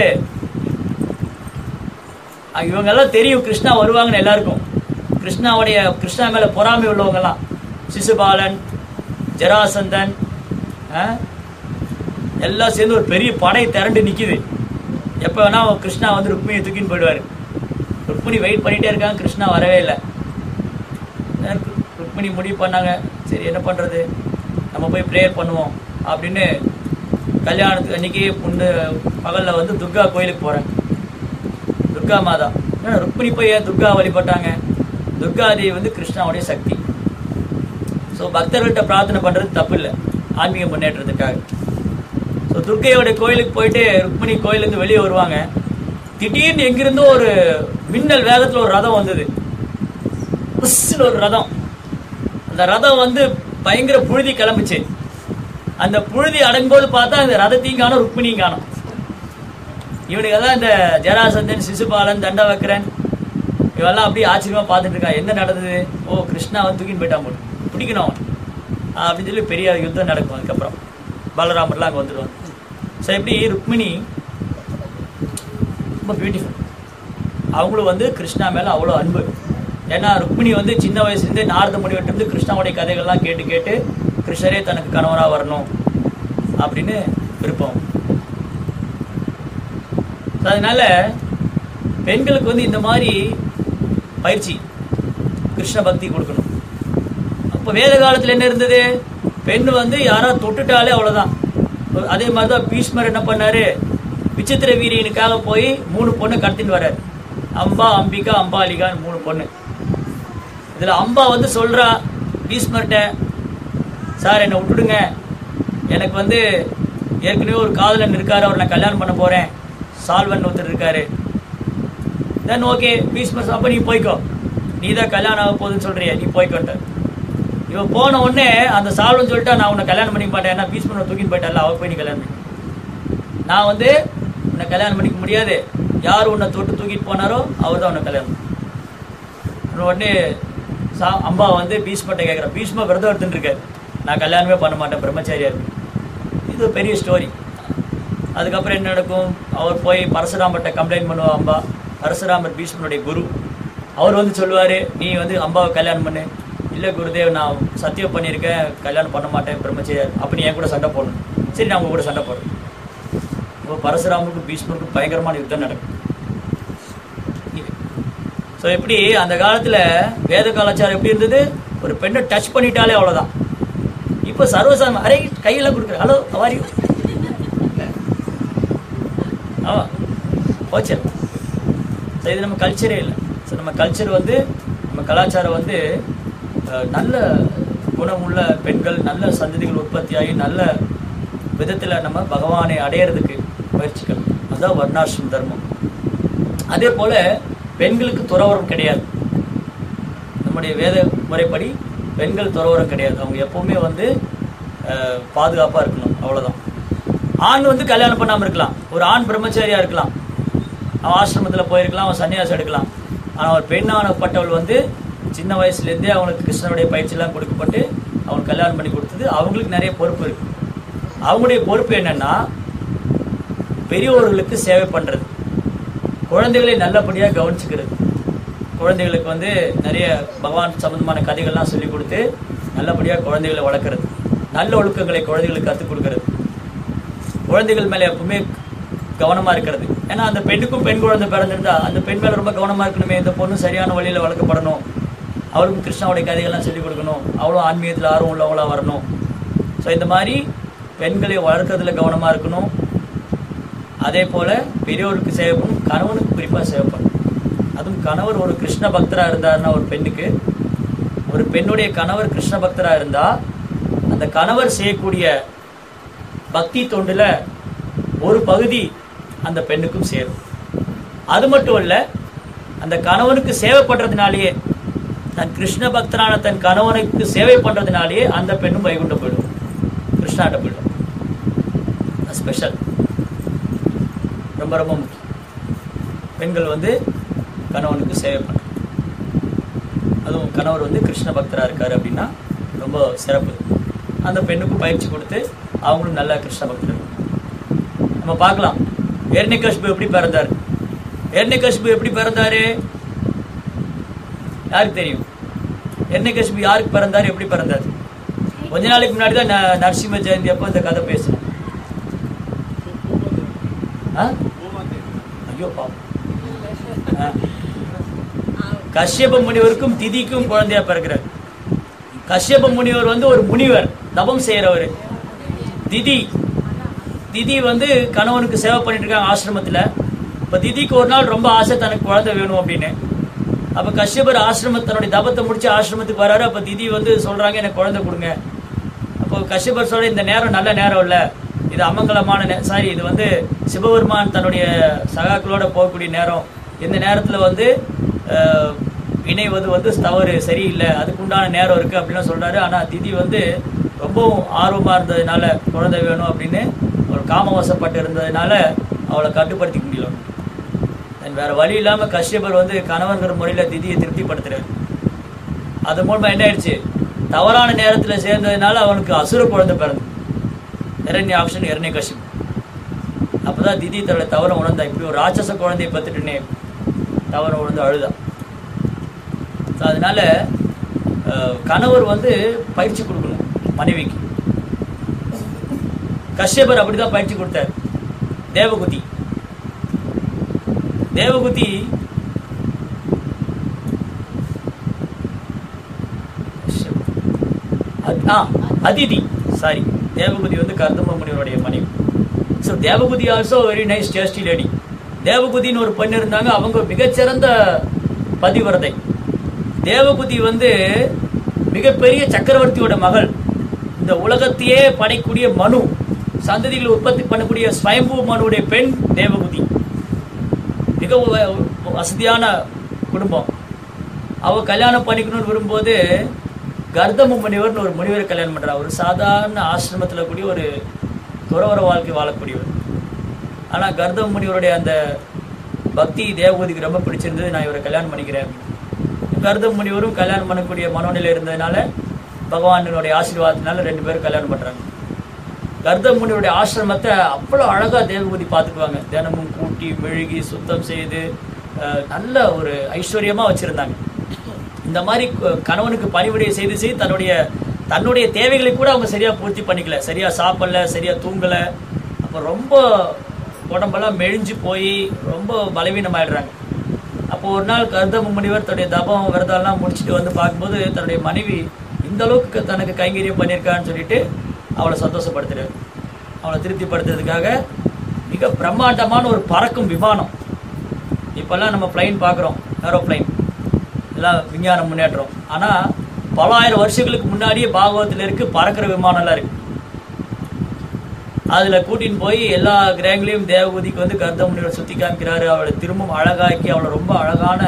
அஹ் இவங்க எல்லாம் தெரியும் கிருஷ்ணா வருவாங்கன்னு எல்லாருக்கும் கிருஷ்ணாவுடைய கிருஷ்ணா மேல பொறாமை உள்ளவங்க எல்லாம் சிசுபாலன் ஜராசந்தன் அஹ், எல்லாம் சேர்ந்து ஒரு பெரிய படை திரண்டு நிக்குது எப்ப வேணா கிருஷ்ணா வந்து ருக்மிணியை தூக்கின்னு போயிடுவாரு ருக்மிணி வெயிட் பண்ணிட்டே இருக்காங்க கிருஷ்ணா வரவே இல்லை எனக்கு ருக்மிணி முடிவு பண்ணாங்க சரி என்ன பண்றது நம்ம போய் ப்ரேயர் பண்ணுவோம் அப்படின்னு கல்யாணத்துக்கு அன்னைக்கு முன்னு பகல்ல வந்து துர்கா கோயிலுக்கு போறேன் துர்கா மாதா ஏன்னா ருக்மிணி போய் ஏன் துர்கா வழிபட்டாங்க துர்கா தேவி வந்து கிருஷ்ணாவுடைய சக்தி ஸோ பக்தர்கள்ட்ட பிரார்த்தனை பண்றது தப்பு இல்லை ஆன்மீக முன்னேற்றத்துக்காக ஸோ துர்க்கையோட கோயிலுக்கு போயிட்டு ருக்மிணி கோயிலேருந்து வெளியே வருவாங்க திடீர்னு எங்கிருந்தோ ஒரு மின்னல் வேகத்துல ஒரு ரதம் வந்தது புஸ்ஸுன்னு ஒரு ரதம் அந்த ரதம் வந்து பயங்கர புழுதி கிளம்புச்சு அந்த புழுதி அடங்கும்போது பார்த்தா அந்த ரதத்தையும் காணும் ருக்மிணியும் காணும் இவனுக்கு தான் இந்த ஜராசந்தன் சிசுபாலன் தண்டவக்கரன் இவெல்லாம் அப்படியே ஆச்சரியமா பார்த்துட்டு இருக்கா என்ன நடந்தது ஓ கிருஷ்ணா வந்து தூக்கின்னு போயிட்டான் போல பிடிக்கணும் அவன் அப்படின்னு சொல்லி பெரிய யுத்தம் நடக்கும் அதுக்கப்புறம் பலராமர்லாம் அங்கே வந்துடுவாங்க ஸோ எப்படி ருக்மிணி ரொம்ப பியூட்டிஃபுல் அவங்களும் வந்து கிருஷ்ணா மேல அவ்வளோ அன்பு ஏன்னா ருக்மிணி வந்து சின்ன வயசுலேருந்தே நாரத முனிவர்கிட்ட இருந்து கிருஷ்ணாவுடைய கதைகள்லாம் கேட்டு கேட்டு கிருஷ்ணரே தனக்கு கணவரா வரணும் அப்படின்னு விருப்பம் So, அதனால பெண்களுக்கு வந்து இந்த மாதிரி பயிற்சி கிருஷ்ண பக்தி கொடுக்கணும் அப்போ வேத காலத்துல என்ன இருந்தது பெண் வந்து யாராவது தொட்டுட்டாலே அவ்வளவுதான் அதே மாதிரி தான் பீஷ்மர் என்ன பண்ணாரு விசித்திர வீரியனுக்காக போய் மூணு பொண்ணு கடத்தின்னு வர்றாரு அம்பா அம்பிகா அம்பாலிகான்னு மூணு பொண்ணு இதுல அம்பா வந்து சொல்றா பீஷ்மர்கிட்ட சார் என்னை விட்டுடுங்க எனக்கு வந்து ஏற்கனவே ஒரு காதலன் இருக்காரு அவர் நான் கல்யாணம் பண்ண போறேன் சால்வன் ஒருத்தர் இருக்காரு தென் ஓகே பீஷ்மர் அப்ப நீ போய்க்கோ நீ தான் கல்யாணம் ஆக போகுதுன்னு சொல்றிய நீ போய்க்கோன்ட்டு இவன் போன உடனே அந்த சால்வன் சொல்லிட்டா நான் உன்னை கல்யாணம் பண்ணிக்க மாட்டேன் ஏன்னா பீஷ்மர் தூக்கின்னு போயிட்டால அவ போய் நீ கல்யாணம் பண்ணி நான் வந்து உன்னை கல்யாணம் பண்ணிக்க முடியாது யார் உன்னை தொட்டு தூக்கிட்டு போனாரோ அவர் தான் உன்னை கல்யாணம் பண்ணணும். உடனே சா அம்பா வந்து பீஷ்மர்ட்ட கேட்குறேன் பீஷ்ம விரதம் எடுத்துட்டு இருக்காரு நான் கல்யாணமே பண்ண மாட்டேன் பிரம்மச்சாரியா இருக்கு இது ஒரு பெரிய ஸ்டோரி அதுக்கப்புறம் என்ன நடக்கும் அவர் போய் பரசுராமர்கிட்ட கம்ப்ளைண்ட் பண்ணுவா அம்பா பரசுராமர் பீஷ்மனுடைய குரு அவர் வந்து சொல்லுவாரு நீ வந்து அம்பாவை கல்யாணம் பண்ணு இல்ல குருதேவ் நான் சத்தியம் பண்ணியிருக்கேன் கல்யாணம் பண்ண மாட்டேன் பிரம்மச்சரியார் அப்ப நீ என் கூட சண்டை போடணும் சரி நான் உங்க கூட சண்டை போடுறேன் இப்போ பரசுராமருக்கும் பீஷ்மருக்கும் பயங்கரமான யுத்தம் நடக்கும் ஸோ எப்படி அந்த காலத்துல வேத கலாச்சாரம் எப்படி இருந்தது ஒரு பெண்ணை டச் பண்ணிட்டாலே அவ்வளவுதான் இப்போ சர்வசாதாரண அரே கையெல்லாம் கொடுக்குற ஹலோ அவாரி ஆமா போச்சு ஸோ இது நம்ம கல்ச்சரே இல்லை ஸோ நம்ம கல்ச்சர் வந்து நம்ம கலாச்சாரம் வந்து அஹ், நல்ல குணமுள்ள பெண்கள் நல்ல சந்ததிகள் உற்பத்தியாகி நல்ல விதத்துல நம்ம பகவானை அடையிறதுக்கு முயற்சிக்கணும் அதுதான் வர்ணாசிரம் தர்மம் அதே போல பெண்களுக்கு துறவரம் கிடையாது நம்முடைய வேத முறைப்படி பெண்கள் துறவரம் கிடையாது அவங்க எப்பவுமே வந்து அஹ், பாதுகாப்பா இருக்கணும் அவ்வளவுதான் ஆண் வந்து கல்யாணம் பண்ணாம இருக்கலாம் ஒரு ஆண் பிரம்மச்சாரியா இருக்கலாம் அவன் ஆசிரமத்துல போயிருக்கலாம் அவன் சன்னியாசம் எடுக்கலாம் ஆனா ஒரு பெண்ணானப்பட்டவள் வந்து சின்ன வயசுல இருந்தே அவனுக்கு கிருஷ்ணனுடைய பயிற்சி எல்லாம் கொடுக்கப்பட்டு அவன் கல்யாணம் பண்ணி கொடுத்தது அவங்களுக்கு நிறைய பொறுப்பு இருக்கு அவங்களுடைய பொறுப்பு என்னன்னா பெரியோர்களுக்கு சேவை பண்றது குழந்தைகளை நல்லபடியா கவனிச்சுக்கிறது குழந்தைகளுக்கு வந்து நிறைய பகவான் சம்பந்தமான கதைகள்லாம் சொல்லி கொடுத்து நல்லபடியா குழந்தைகளை வளர்க்கறது நல்ல ஒழுக்கங்களை குழந்தைகளுக்கு கற்றுக் கொடுக்கறது குழந்தைகள் மேல எப்பவுமே கவனமா இருக்கிறது ஏன்னா அந்த பெண்ணுக்கும் பெண் குழந்தை பிறந்திருந்தா அந்த பெண் மேல ரொம்ப கவனமா இருக்கணுமே இந்த பொண்ணு சரியான வழியில வளர்க்கப்படணும் அவளுக்கும் கிருஷ்ணாவுடைய கதைகள்லாம் சொல்லிக் கொடுக்கணும் அவளும் ஆன்மீகத்தில் ஆர்வம் உள்ளவங்களா வரணும் ஸோ இந்த மாதிரி பெண்களை வளர்க்கறதுல கவனமா இருக்கணும் அதே போல பெரியோருக்கு சேவை பண்ணணும் கணவனுக்கு குறிப்பா சேவை பண்ணணும் அதுவும் கணவர் ஒரு கிருஷ்ண பக்தரா இருந்தாருன்னா ஒரு பெண்ணுக்கு ஒரு பெண்ணுடைய கணவர் கிருஷ்ண பக்தரா இருந்தா அந்த கணவர் செய்யக்கூடிய பக்தி தொண்டுல ஒரு பகுதி அந்த பெண்ணுக்கும் சேரும் அது மட்டும் இல்ல அந்த கணவனுக்கு சேவை பண்றதுனாலேயே தன் கிருஷ்ண பக்தரான தன் கணவனுக்கு சேவை பண்றதுனாலேயே அந்த பெண்ணும் வைகுண்டம் போயிடும் கிருஷ்ணாட்ட போயிடும் ஸ்பெஷல் ரொம்ப ரொம்ப முக்கியம் பெண்கள் வந்து கணவனுக்கு சேவை பண்றாங்க அதுவும் கணவர் வந்து கிருஷ்ண பக்தரா இருக்காரு அப்படின்னா ரொம்ப சிறப்பு அந்த பெண்ணுக்கும் பயிற்சி கொடுத்து அவங்களும் நல்ல கிருஷ்ண பக்தர் நம்ம பார்க்கலாம் எர்ணிகஷ்பு எப்படி பிறந்தார் எர்ணிகஷ்பு எப்படி பிறந்தாரு யாருக்கு தெரியும் எர்ணிகஷ்பு யாருக்கு பிறந்தாரு எப்படி பிறந்தாரு கொஞ்ச நாளைக்கு முன்னாடி தான் ந- நரசிம்ம ஜெயந்தி அப்போ இந்த கதை பேசணும் ஆ? ஐயோ பாவம் ஆ. கஷ்யப முனிவருக்கும் திதிக்கும் குழந்தையா பிறக்கிறார் கஷ்யப முனிவர் வந்து ஒரு முனிவர் தபம் செய்யறவர் திதி திதி வந்து கணவனுக்கு சேவை பண்ணிட்டு இருக்காங்க ஆசிரமத்துல இப்ப திதிக்கு ஒரு நாள் ரொம்ப ஆசை தனக்கு குழந்தை வேணும் அப்படின்னு அப்ப கஷ்யபர் ஆசிரம தன்னுடைய தபத்தை முடிச்சு ஆசிரமத்துக்கு வராரு அப்ப திதி வந்து சொல்றாங்க எனக்கு குழந்தை கொடுங்க அப்போ கஷ்யபர் சொல்ற இந்த நேரம் நல்ல நேரம் இல்ல இது அமங்கலமான சாரி இது வந்து சிவபெருமான் தன்னுடைய சகாக்களோட போகக்கூடிய நேரம் இந்த நேரத்துல வந்து அஹ், இணைவது வந்து தவறு சரியில்லை அதுக்குண்டான நேரம் இருக்கு அப்படின்னு சொல்றாரு ஆனா திதி வந்து ரொம்பவும் ஆர்வமா இருந்ததுனால குழந்தை வேணும் அப்படின்னு ஒரு காமவசப்பட்டு இருந்ததுனால அவளை கட்டுப்படுத்திக்க முடியல And வேற வழி இல்லாம கஷ்யபர் வந்து கணவன்கிற முறையில திதியை திருப்திப்படுத்துறாரு அது மூலமா என்ன ஆயிடுச்சு தவறான நேரத்துல சேர்ந்ததுனால அவனுக்கு அசுர குழந்தை பிறந்து இரண்ய ஆப்ஷன் இரண்ய கஷ்யம் அப்பதான் திதி தன்னோட தவற உணர்ந்தா இப்படி ஒரு ராட்சச குழந்தையை பத்துட்டுனே தவற உணர்ந்து அழுதா So, அதனால அஹ், கணவர் வந்து பயிற்சி கொடுக்கணும் மனைவிக்கு கஷ்யபர் அப்படிதான் பயிற்சி கொடுத்தார் தேவகுதி தேவகுதி அத்- ஆ, அதிதி சாரி தேவகுதி வந்து கர்தம முனிவருடைய மனைவி ஸோ தேவகுதி also very nice tasty lady தேவகுதின்னு ஒரு பெண் இருந்தாங்க அவங்க மிகச்சிறந்த பதிவிரதை தேவகுதி வந்து மிகப்பெரிய சக்கரவர்த்தியோட மகள் இந்த உலகத்தையே படைக்கூடிய மனு சந்ததிகளை உற்பத்தி பண்ணக்கூடிய ஸ்வயம்பு மனுடைய பெண் தேவகுதி மிக வ- வசதியான குடும்பம் அவ கல்யாணம் பண்ணிக்கணும்னு விரும்பும்போது கர்தம முனிவர்னு ஒரு முனிவரை கல்யாணம் பண்றா ஒரு சாதாரண ஆசிரமத்துல கூடிய ஒரு துறவர வாழ்க்கை வாழக்கூடியவர் ஆனா கர்தம முனிவருடைய அந்த பக்தி தேவகூதிக்கு ரொம்ப பிடிச்சிருந்தது நான் இவரை கல்யாணம் பண்ணிக்கிறேன் கர்தம முனிவரும் கல்யாணம் பண்ணக்கூடிய மனோநிலை இருந்ததுனால பகவானுடைய ஆசீர்வாதத்தினால ரெண்டு பேரும் கல்யாணம் பண்றாங்க கர்த முனிவருடைய ஆசிரமத்தை அவ்வளோ அழகா தேவகூதி பார்த்துக்குவாங்க தினமும் கூட்டி மெழுகி சுத்தம் செய்து அஹ், நல்ல ஒரு ஐஸ்வர்யமா வச்சிருந்தாங்க இந்த மாதிரி கு- கணவனுக்கு பணிவிடையை செய்து செய்து தன்னுடைய தன்னுடைய தேவைகளை கூட அவங்க சரியா பூர்த்தி பண்ணிக்கல சரியா சாப்பிடல சரியா தூங்கல அப்ப ரொம்ப உடம்பெல்லாம் மெழிஞ்சு போய் ரொம்ப பலவீனமாயிடுறாங்க அப்போ ஒரு நாள் கர்தம முனிவர் தன்னுடைய தபம் விரதம்லாம் முடிச்சுட்டு வந்து பார்க்கும்போது தன்னுடைய மனைவி இந்த அளவுக்கு தனக்கு கைங்கரியம் பண்ணியிருக்கான்னு சொல்லிட்டு அவளை சந்தோஷப்படுத்துறாரு அவளை திருப்திப்படுத்துறதுக்காக மிக பிரம்மாண்டமான ஒரு பறக்கும் விமானம் இப்பெல்லாம் நம்ம பிளைன் பார்க்குறோம் ஏரோப்ளைன் எல்லாம் விஞ்ஞான முன்னேற்றம் ஆனா பல ஆயிரம் வருஷங்களுக்கு முன்னாடியே பாகவத்துல இருக்கு பறக்கிற விமானம்லாம் இருக்கு அதுல கூட்டின்னு போய் எல்லா கிரகங்களையும் தேவகூதிக்கு வந்து கர்த்த முனிவர் சுத்தி காமிக்கிறாரு அவளை திரும்பவும் அழகாக்கி அவளை ரொம்ப அழகான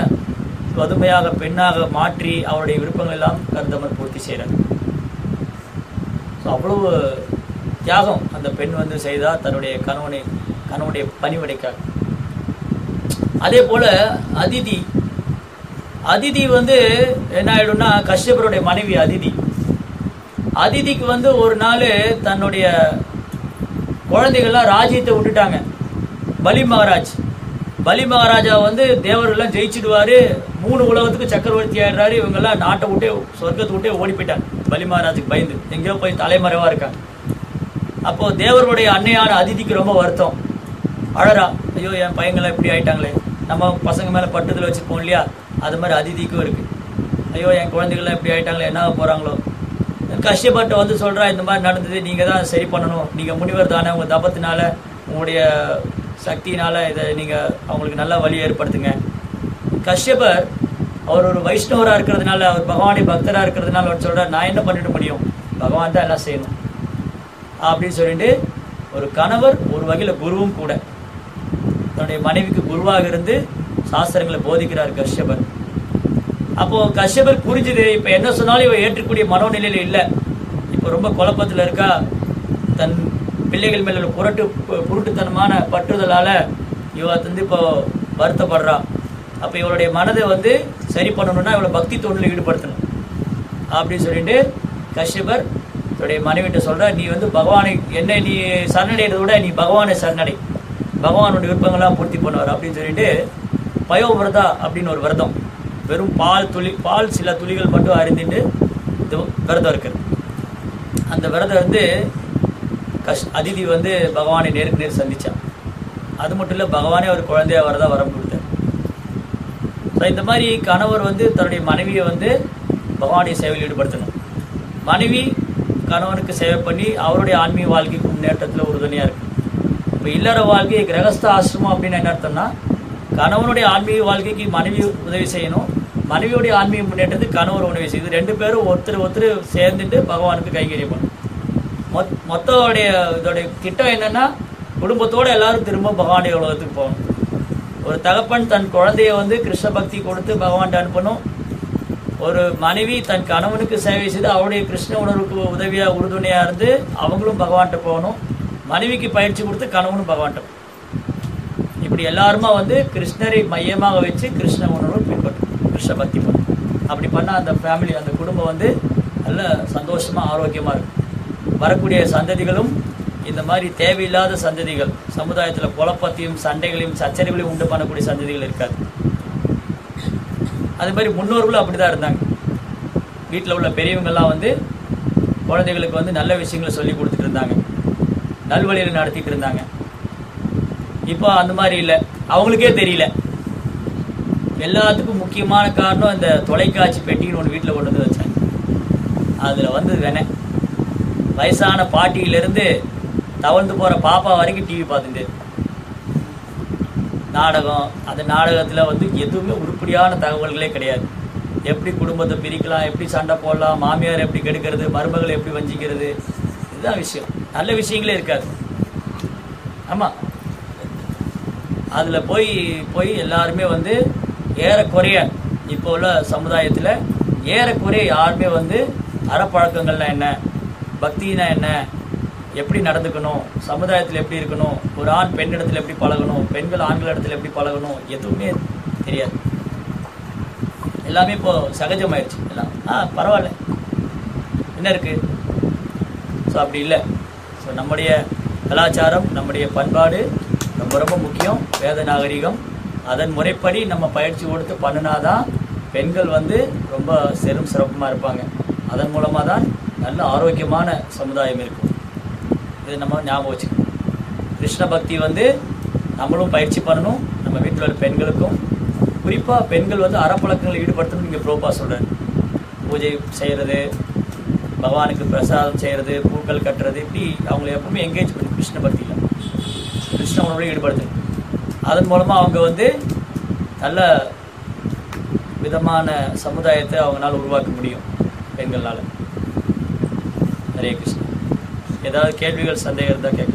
பதுமையாக பெண்ணாக மாற்றி அவளுடைய விருப்பங்கள் எல்லாம் கர்தமர் பூர்த்தி செய்யறாரு ஸோ அவ்வளவு தியாகம் அந்த பெண் வந்து செய்தா தன்னுடைய கணவனை கணவனுடைய பணிவடைக்காக அதே போல அதிதி அதிதி வந்து என்ன ஆயிடும்னா கஷ்யபருடைய மனைவி அதிதி அதிதிக்கு வந்து ஒரு நாள் தன்னுடைய குழந்தைகள்லாம் ராஜ்யத்தை விட்டுட்டாங்க பலி மகாராஜ் பலி மகாராஜா வந்து தேவர்கள்லாம் ஜெயிச்சிடுவாரு மூணு உலகத்துக்கு சக்கரவர்த்தி ஆயிடுறாரு இவங்கெல்லாம் நாட்டை விட்டே சொர்க்கத்தை விட்டே ஓடி போயிட்டாங்க பலி மகாராஜுக்கு பயந்து எங்கேயோ போய் தலைமறைவா இருக்காங்க அப்போ தேவர்களுடைய அன்னையான அதிதிக்கு ரொம்ப வருத்தம் அழறா ஐயோ என் பையங்களாம் இப்படி ஆயிட்டாங்களே நம்ம பசங்க மேல பட்டுதல் வச்சுப்போம் இல்லையா அது மாதிரி அதிதிக்கும் இருக்கு ஐயோ என் குழந்தைகள்லாம் இப்படி ஆயிட்டாங்களே என்ன ஆகப் போறாங்களோ கஷ்டப்பட்டு வந்து சொல்றா இந்த மாதிரி நடந்தது நீங்க தான் சரி பண்ணணும் நீங்க முனிவர் தானே உங்க தபத்தினால உங்களுடைய சக்தியினால இதை நீங்க அவங்களுக்கு நல்ல வழி ஏற்படுத்துங்க கஷ்யபர் அவர் ஒரு வைஷ்ணவரா இருக்கிறதுனால அவர் பகவானை பக்தரா இருக்கிறதுனால அவர் சொல்றார் நான் என்ன பண்ணிட முடியும் பகவான் தான் எல்லாம் செய்யணும் அப்படின்னு சொல்லிட்டு ஒரு கணவர் ஒரு வகையில குருவும் கூட தன்னுடைய மனைவிக்கு குருவாக இருந்து சாஸ்திரங்களை போதிக்கிறார் கஷ்யபர் அப்போ கஷ்யபர் புரிஞ்சுது இப்ப என்ன சொன்னாலும் இவ ஏற்றக்கூடிய மனோநிலையில இல்ல இப்ப ரொம்ப குழப்பத்துல இருக்கா தன் பிள்ளைகள் மேல உள்ள புரட்டு பு- புருட்டுத்தனமான பற்றுதலால இவ வந்து இப்போ வருத்தப்படுறா அப்ப இவளுடைய மனதை வந்து சரி பண்ணணும்னா இவளை பக்தி தொண்டில் ஈடுபடுத்தணும் அப்படின்னு சொல்லிட்டு கஷ்யபர் தன்னுடைய மனைவிட்ட சொல்ற நீ வந்து பகவானை என்னை நீ சரணடைறதை விட நீ பகவானை சரணடை பகவானுடைய விருப்பங்கள்லாம் பூர்த்தி பண்ணுவார் அப்படின்னு சொல்லிட்டு பயோவிரதா அப்படின்னு ஒரு விரதம் வெறும் பால் துளி பால் சில துளிகள் மட்டும் அருந்திட்டு இது விரதம் இருக்குது அந்த விரதம் வந்து கஷ் அதிதி வந்து பகவானை நேருக்கு நேர் சந்திச்சான் அது மட்டும் இல்லை பகவானே ஒரு குழந்தையா வரதா வரம் கொடுத்தார் ஸோ இந்த மாதிரி கணவர் வந்து தன்னுடைய மனைவியை வந்து பகவானுடைய சேவையில் ஈடுபடுத்தணும் மனைவி கணவனுக்கு சேவை பண்ணி அவருடைய ஆன்மீக வாழ்க்கைக்கு முன்னேற்றத்தில் உறுதுணையாக இருக்கு இப்போ இல்லற வாழ்க்கை கிரகஸ்த ஆசிரமம் அப்படின்னு என்ன அர்த்தம்னா கணவனுடைய ஆன்மீக வாழ்க்கைக்கு மனைவி உதவி செய்யணும் மனைவியுடைய ஆன்மீக முன்னேற்றத்துக்கு கணவர் உதவி செய்யுது ரெண்டு பேரும் ஒருத்தர் ஒருத்தர் சேர்ந்துட்டு பகவானுக்கு கைகரியம் பண்ணணும் மொத் மொத்தோடைய இதோடைய திட்டம் என்னன்னா குடும்பத்தோட எல்லாரும் திரும்ப பகவானுடைய உலகத்துக்கு போகணும் ஒரு தகப்பன் தன் குழந்தைய வந்து கிருஷ்ண பக்தி கொடுத்து பகவான் அனுப்பணும் ஒரு மனைவி தன் கணவனுக்கு சேவை செய்து அவருடைய கிருஷ்ண உணர்வுக்கு உதவியா உறுதுணையா இருந்து அவங்களும் பகவான்கிட்ட போகணும் மனைவிக்கு பயிற்சி கொடுத்து கணவனும் பகவான்கிட்ட போகணும். இப்படி எல்லாருமா வந்து கிருஷ்ணரை மையமாக வச்சு கிருஷ்ண உணர்வு பின்பற்றும் கிருஷ்ண பக்தி பண்ணும் அப்படி பண்ணா அந்த ஃபேமிலி அந்த குடும்பம் வந்து நல்ல சந்தோஷமா ஆரோக்கியமா இருக்கும் வரக்கூடிய சந்ததிகளும் இந்த மாதிரி தேவையில்லாத சந்ததிகள் சமுதாயத்துல குழப்பத்தையும் சண்டைகளையும் சச்சரவுகளையும் உண்டு பண்ணக்கூடிய சந்ததிகள் இருக்காது அதே மாதிரி முன்னோர்களும் அப்படிதான் இருந்தாங்க வீட்டில் உள்ள பெரியவங்கெல்லாம் வந்து குழந்தைகளுக்கு வந்து நல்ல விஷயங்களை சொல்லி கொடுத்துட்டு இருந்தாங்க நல்வழியில் நடத்திட்டு இருந்தாங்க இப்போ அந்த மாதிரி இல்லை அவங்களுக்கே தெரியல எல்லாத்துக்கும் முக்கியமான காரணம் இந்த தொலைக்காட்சி பெட்டின்னு ஒன்று வீட்டில் கொண்டு வந்து வச்சாங்க அதில் வந்து வேணே வயசான பாட்டியிலிருந்து தவழ்ந்து போகிற பாப்பா வரைக்கும் டிவி பார்த்துட்டு நாடகம் அந்த நாடகத்தில் வந்து எதுவுமே உருப்படியான தகவல்களே கிடையாது எப்படி குடும்பத்தை பிரிக்கலாம் எப்படி சண்டை போடலாம் மாமியார் எப்படி கெடுக்கிறது மருமகளை எப்படி வஞ்சிக்கிறது இதுதான் விஷயம் நல்ல விஷயங்களே இருக்காது ஆமாம் அதில் போய் போய் எல்லாருமே வந்து ஏறக்குறைய இப்போ உள்ள சமுதாயத்தில் ஏறக்குறைய யாருமே வந்து அறப்பழக்கங்கள்னா என்ன பக்தினா என்ன எப்படி நடந்துக்கணும் சமுதாயத்தில் எப்படி இருக்கணும் ஒரு ஆண் பெண் இடத்துல எப்படி பழகணும் பெண்கள் ஆண்கள் இடத்துல எப்படி பழகணும் எதுவுமே தெரியாது எல்லாமே இப்போ சகஜமாயிருச்சு எல்லாம் ஆ பரவாயில்ல என்ன இருக்கு ஸோ அப்படி இல்லை ஸோ நம்முடைய கலாச்சாரம் நம்முடைய பண்பாடு ரொம்ப ரொம்ப முக்கியம் வேத நாகரிகம் அதன் முறைப்படி நம்ம பயிற்சி கொடுத்து பண்ணினாதான் பெண்கள் வந்து ரொம்ப செரும் சிறப்புமாக இருப்பாங்க அதன் மூலமாக தான் நல்ல ஆரோக்கியமான சமுதாயம் இருக்கும் இது நம்ம ஞாபகம் வச்சுக்கணும் கிருஷ்ண பக்தி வந்து நம்மளும் பயிற்சி பண்ணணும் நம்ம வீட்டில் உள்ள பெண்களுக்கும் குறிப்பாக பெண்கள் வந்து அறப்பழக்கங்களில் ஈடுபடுத்தணும் நீங்கள் ப்ரோப்பா சொல்கிறேன் பூஜை செய்கிறது பகவானுக்கு பிரசாதம் செய்கிறது பூக்கள் கட்டுறது இப்படி அவங்களை எப்பவுமே என்கேஜ் பண்ணி கிருஷ்ண பக்தியில் கிருஷ்ண உணர்வில் ஈடுபடுத்தணும் அதன் மூலமாக அவங்க வந்து நல்ல விதமான சமுதாயத்தை அவங்களால உருவாக்க முடியும் பெண்களால் ஹரே கிருஷ்ணா ஏதாவது கேள்விகள் சந்தேகம் இருந்தால் கேட்கலாம்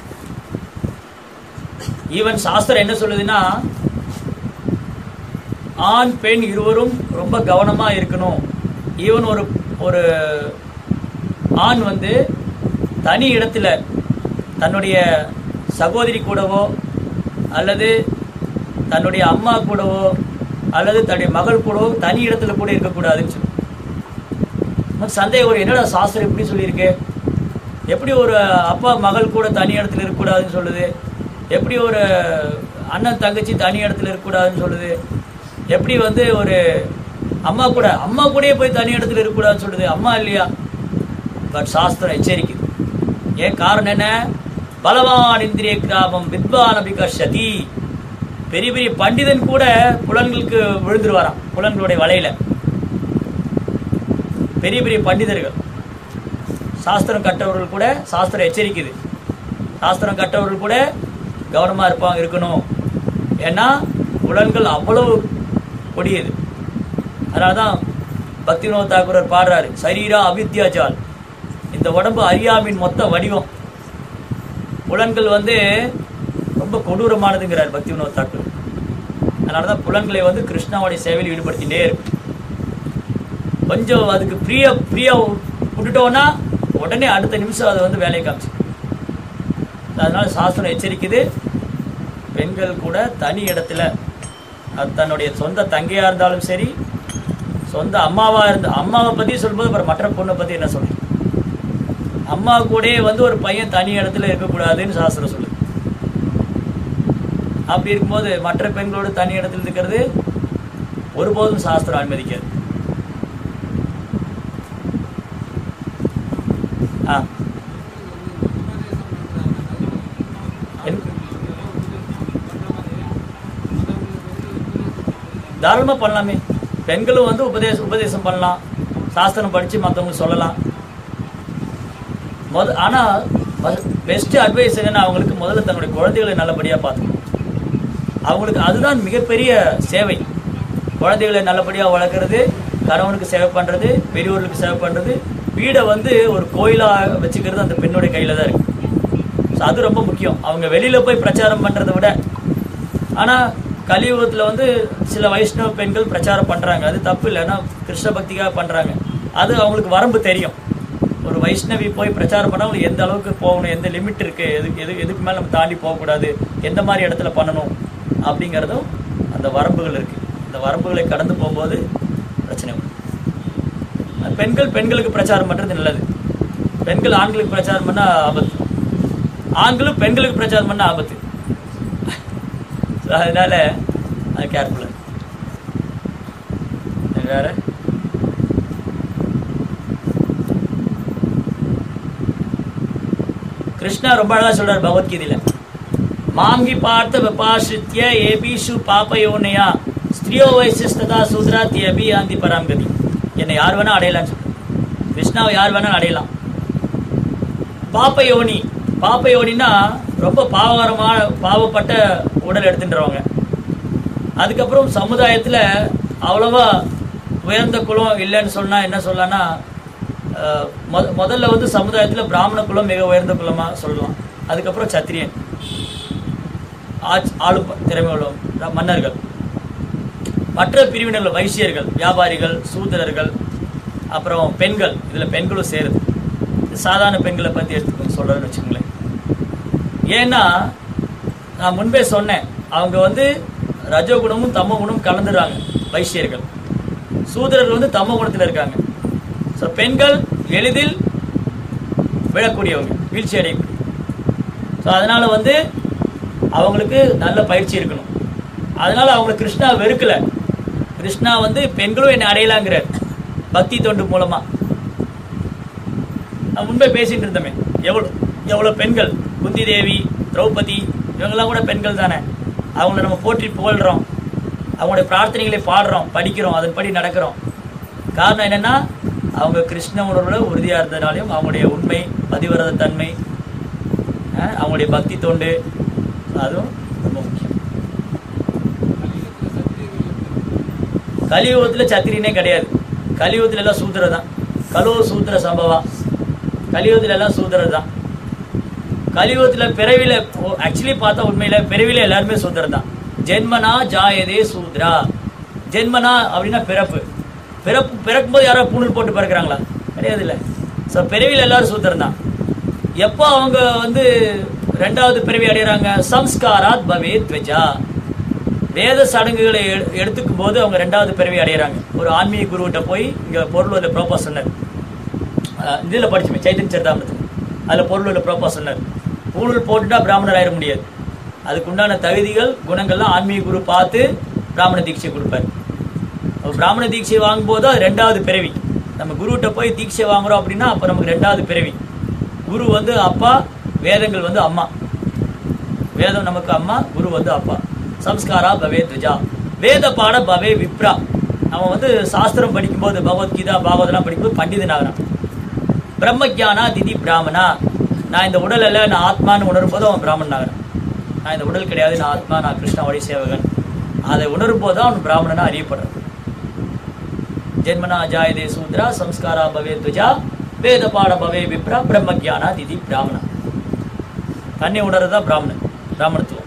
ஈவன் சாஸ்திரம் என்ன சொல்லுதுன்னா ஆண் பெண் இருவரும் ரொம்ப கவனமா இருக்கணும் ஈவன் ஒரு ஒரு ஆண் வந்து தனி இடத்துல தன்னுடைய சகோதரி கூடவோ அல்லது தன்னுடைய அம்மா கூடவோ அல்லது தன்னுடைய மகள் கூடவோ தனி இடத்துல கூட இருக்கக்கூடாதுன்னு சொல்லி நமக்கு சந்தேகம் ஒரு என்னடா சாஸ்திரம் எப்படி சொல்லியிருக்கு எப்படி ஒரு அப்பா மகள் கூட தனி இடத்துல இருக்கக்கூடாதுன்னு சொல்லுது எப்படி ஒரு அண்ணன் தங்கச்சி தனி இடத்துல இருக்கக்கூடாதுன்னு சொல்லுது எப்படி வந்து ஒரு அம்மா கூட அம்மா கூடயே போய் தனி இடத்துல இருக்கக்கூடாதுன்னு சொல்லுது அம்மா இல்லையா பட் சாஸ்திரம் எச்சரிக்குது ஏன் காரணம் என்ன பலவான் இந்திரிய கிராமம் வித்வான் அபிகர்ஷதி பெரிய பெரிய பண்டிதன் கூட புலன்களுக்கு விழுந்துருவாராம் புலன்களுடைய வலையில பெரிய பெரிய பண்டிதர்கள் சாஸ்திரம் கற்றவர்கள் கூட சாஸ்திரம் எச்சரிக்குது சாஸ்திரம் கற்றவர்கள் கூட கவனமா இருப்பாங்க இருக்கணும் ஏன்னா புலன்கள் அவ்வளவு கொடியது அதனாலதான் பக்தி வினோத் தாக்கூரர் பாடுறாரு சரீரா அவித்யாஜால் இந்த உடம்பு அறியாமின் மொத்த வடிவம் புலன்கள் வந்து ரொம்ப கொடூரமானதுங்கிறார் பக்தி வினோத் தாக்கூர் அதனாலதான் புலன்களை வந்து கிருஷ்ணாவுடைய சேவையில் ஈடுபடுத்திட்டே இருக்கு கொஞ்சம் அதுக்கு பிரிய பிரியா விட்டுட்டோம்னா உடனே அடுத்த நிமிஷம் அதை வந்து வேலையை காமிச்சு அதனால சாஸ்திரம் எச்சரிக்குது பெண்கள் கூட தனி இடத்துல அது தன்னுடைய சொந்த தங்கையா இருந்தாலும் சரி சொந்த அம்மாவா இருந்த அம்மாவை பத்தி சொல்லும்போது அப்புறம் மற்ற பொண்ணை பத்தி என்ன சொல்றது அம்மா கூடயே வந்து ஒரு பையன் தனி இடத்துல இருக்கக்கூடாதுன்னு சாஸ்திரம் சொல்லுது அப்படி இருக்கும்போது மற்ற பெண்களோடு தனி இடத்துல இருக்கிறது ஒருபோதும் சாஸ்திரம் அனுமதிக்காது ஆ என்- தாராளமா பண்ணலாமே பெண்களும் வந்து உபதேச உபதேசம் பண்ணலாம் சாஸ்திரம் படிச்சு மற்றவங்களுக்கு சொல்லலாம் முத ஆனா பெஸ்ட் அட்வைஸ் என்னன்னா அவங்களுக்கு முதல்ல தன்னுடைய குழந்தைகளை நல்லபடியா பார்த்துக்கணும் அவங்களுக்கு அதுதான் மிகப்பெரிய சேவை குழந்தைகளை நல்லபடியா வளர்க்கறது கணவனுக்கு சேவை பண்றது பெரியவர்களுக்கு சேவை பண்றது வீடை வந்து ஒரு கோயிலா வச்சுக்கிறது அந்த பெண்ணுடைய கையில தான் இருக்கு ஸோ அது ரொம்ப முக்கியம் அவங்க வெளியில போய் பிரச்சாரம் பண்றதை விட ஆனா கலியுகத்துல வந்து சில வைஷ்ணவ பெண்கள் பிரச்சாரம் பண்றாங்க அது தப்பு இல்லை ஏன்னா கிருஷ்ண பக்திக்காக பண்றாங்க அது அவங்களுக்கு வரம்பு தெரியும் ஒரு வைஷ்ணவி போய் பிரச்சாரம் பண்ணா அவங்களுக்கு எந்த அளவுக்கு போகணும் எந்த லிமிட் இருக்கு எது எது எதுக்கு மேல நம்ம தாண்டி போகக்கூடாது எந்த மாதிரி இடத்துல பண்ணணும் அப்படிங்கிறதும் அந்த வரம்புகள் இருக்கு அந்த வரம்புகளை கடந்து போகும்போது பிரச்சனை வரும் அது பெண்கள் பெண்களுக்கு பிரச்சாரம் பண்றது நல்லது பெண்கள் ஆண்களுக்கு பிரச்சாரம் பண்ணா ஆபத்து ஆண்களும் பெண்களுக்கு பிரச்சாரம் பண்ணா ஆபத்து So, அதனால அது கேர்ஃபுல்லா வேற கிருஷ்ணா ரொம்ப அழகா சொல்றார் பகவத்கீதையில மாங்கி பார்த்த விபாசித்ய ஏபிஷு பாபயோனையா ஸ்திரியோ வைசிஸ்ததா சூத்ரா தியபி ஆந்தி பராங்கதி என்னை யார் வேணா அடையலாம்னு சொல்றார் கிருஷ்ணாவை யார் வேணா அடையலாம் பாப்ப யோனி பாப்ப யோனின்னா ரொம்ப பாவகரமான பாவப்பட்ட உடல் எடுத்துட்டுறவங்க அதுக்கப்புறம் சமுதாயத்துல அவ்வளவா உயர்ந்த குலம் இல்லைன்னு சொன்னா என்ன சொல்லலாம்னா அஹ், மொத- முதல்ல வந்து சமுதாயத்துல பிராமண குலம் மிக உயர்ந்த குலமா சொல்லலாம் அதுக்கப்புறம் சத்திரியன் ஆட்சி ஆளு ப- திறமை உள்ள மன்னர்கள் மற்ற பிரிவினர்கள் வைசியர்கள் வியாபாரிகள் சூத்திரர்கள் அப்புறம் பெண்கள் இதுல பெண்களும் சேருது இது சாதாரண பெண்களை பத்தி எடுத்து சொல்றேன்னு வச்சுக்கோங்களேன் ஏன்னா நான் முன்பே சொன்னேன் அவங்க வந்து ரஜோகுணமும் தமோ குணமும் கலந்துடுறாங்க வைசியர்கள் சூத்திரர்கள் வந்து தமோ குணத்துல இருக்காங்க ஸோ பெண்கள் எளிதில் விழக்கூடியவங்க வீழ்ச்சி அடையக்கூடிய ஸோ அதனால வந்து அவங்களுக்கு நல்ல பயிற்சி இருக்கணும் அதனால அவங்க கிருஷ்ணா வெறுக்கல கிருஷ்ணா வந்து பெண்களும் என்னை அடையலாங்கிறார் பக்தி தொண்டு மூலமா நான் முன்பே பேசிட்டு இருந்தோமே எவ்வளோ எவ்வளோ பெண்கள் குந்தி தேவி திரௌபதி இவங்கெல்லாம் கூட பெண்கள் தானே அவங்கள நம்ம போற்றி புகழ்றோம் அவங்களுடைய பிரார்த்தனைகளை பாடுறோம் படிக்கிறோம் அதன்படி நடக்கிறோம் காரணம் என்னன்னா அவங்க கிருஷ்ண உணர்வுல உறுதியா இருந்ததுனாலையும் அவங்களுடைய உண்மை பதிவிரத தன்மை அஹ், அவங்களுடைய பக்தி தொண்டு அதுவும் ரொம்ப முக்கியம் கலியுகத்துல சத்திரியனே கிடையாது கலியுகத்துல எல்லாம் சூத்திர தான் கலோ சூத்திர சம்பவா கலியுகத்துல எல்லாம் சூத்திரர் தான் கலியுகத்துல பிறவில ஆக்சுவலி பார்த்தா உண்மையில பிறவில எல்லாருமே சூத்திரர் தான் ஜென்மனா ஜாயதே சூத்ரா ஜென்மனா அப்படின்னா பிறப்பு பிறப்பு பிறக்கும்போது யாரோ பூணூல் போட்டு பிறக்கிறாங்களா கிடையாது இல்லை ஸோ பிறவியில் எல்லாரும் சூத்திரம் தான் எப்போ அவங்க வந்து ரெண்டாவது பிறவி அடைகிறாங்க சம்ஸ்காராத் பவே துவஜா வேத சடங்குகளை எடு- எடுத்துக்கும் போது அவங்க ரெண்டாவது பிறவி அடைகிறாங்க ஒரு ஆன்மீக குருவிட்ட போய் இங்கே பொருள் ப்ரோப்பா சொன்னார் அஹ் இதுல படிச்சுமே சைத்தன்ய சரிதாமிரத்தில் அதில் பொருள் ப்ரோப்பா சொன்னார் பூணூல் போட்டுட்டா பிராமணர் ஆயிட முடியாது அதுக்கு உண்டான தகுதிகள் குணங்கள்லாம் ஆன்மீக குரு பார்த்து பிராமண தீட்சை கொடுப்பாரு அப்ப பிராமண தீட்சை வாங்கும்போது அது ரெண்டாவது பிறவி நம்ம குருகிட்ட போய் தீட்சை வாங்குறோம் அப்படின்னா அப்போ நமக்கு ரெண்டாவது பிறவி குரு வந்து அப்பா வேதங்கள் வந்து அம்மா வேதம் நமக்கு அம்மா குரு வந்து அப்பா சம்ஸ்காரா பவே துஜா வேத பாட பவே விப்ரா அவன் வந்து சாஸ்திரம் படிக்கும்போது பகவத்கீதா பாகவதெல்லாம் படிக்கும்போது பண்டிதனாகிறான் பிரம்மஜானா திதி பிராமணா நான் இந்த உடல் அல்ல நான் ஆத்மான்னு உணரும் போது அவன் பிராமணன் ஆகிறான் நான் இந்த உடல் கிடையாது நான் ஆத்மா நான் கிருஷ்ணாவுடைய சேவகன் அதை உணரும் போது அவன் பிராமணனா அறியப்படுறான் ஜென்மனா ஜாயதே சூத்ரா சம்ஸ்காரா பவே துஜா வேத பாட பவே விப்ரா பிரம்மஜானா திதி பிராமணா தன்னை உணர்றதா பிராமணன் பிராமணத்துவம்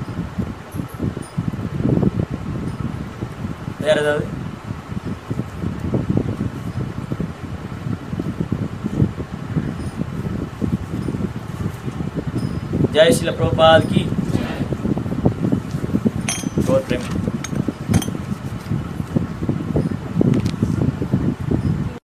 வேற ஏதாவது जय श्री प्रभुपाद की गौर प्रेम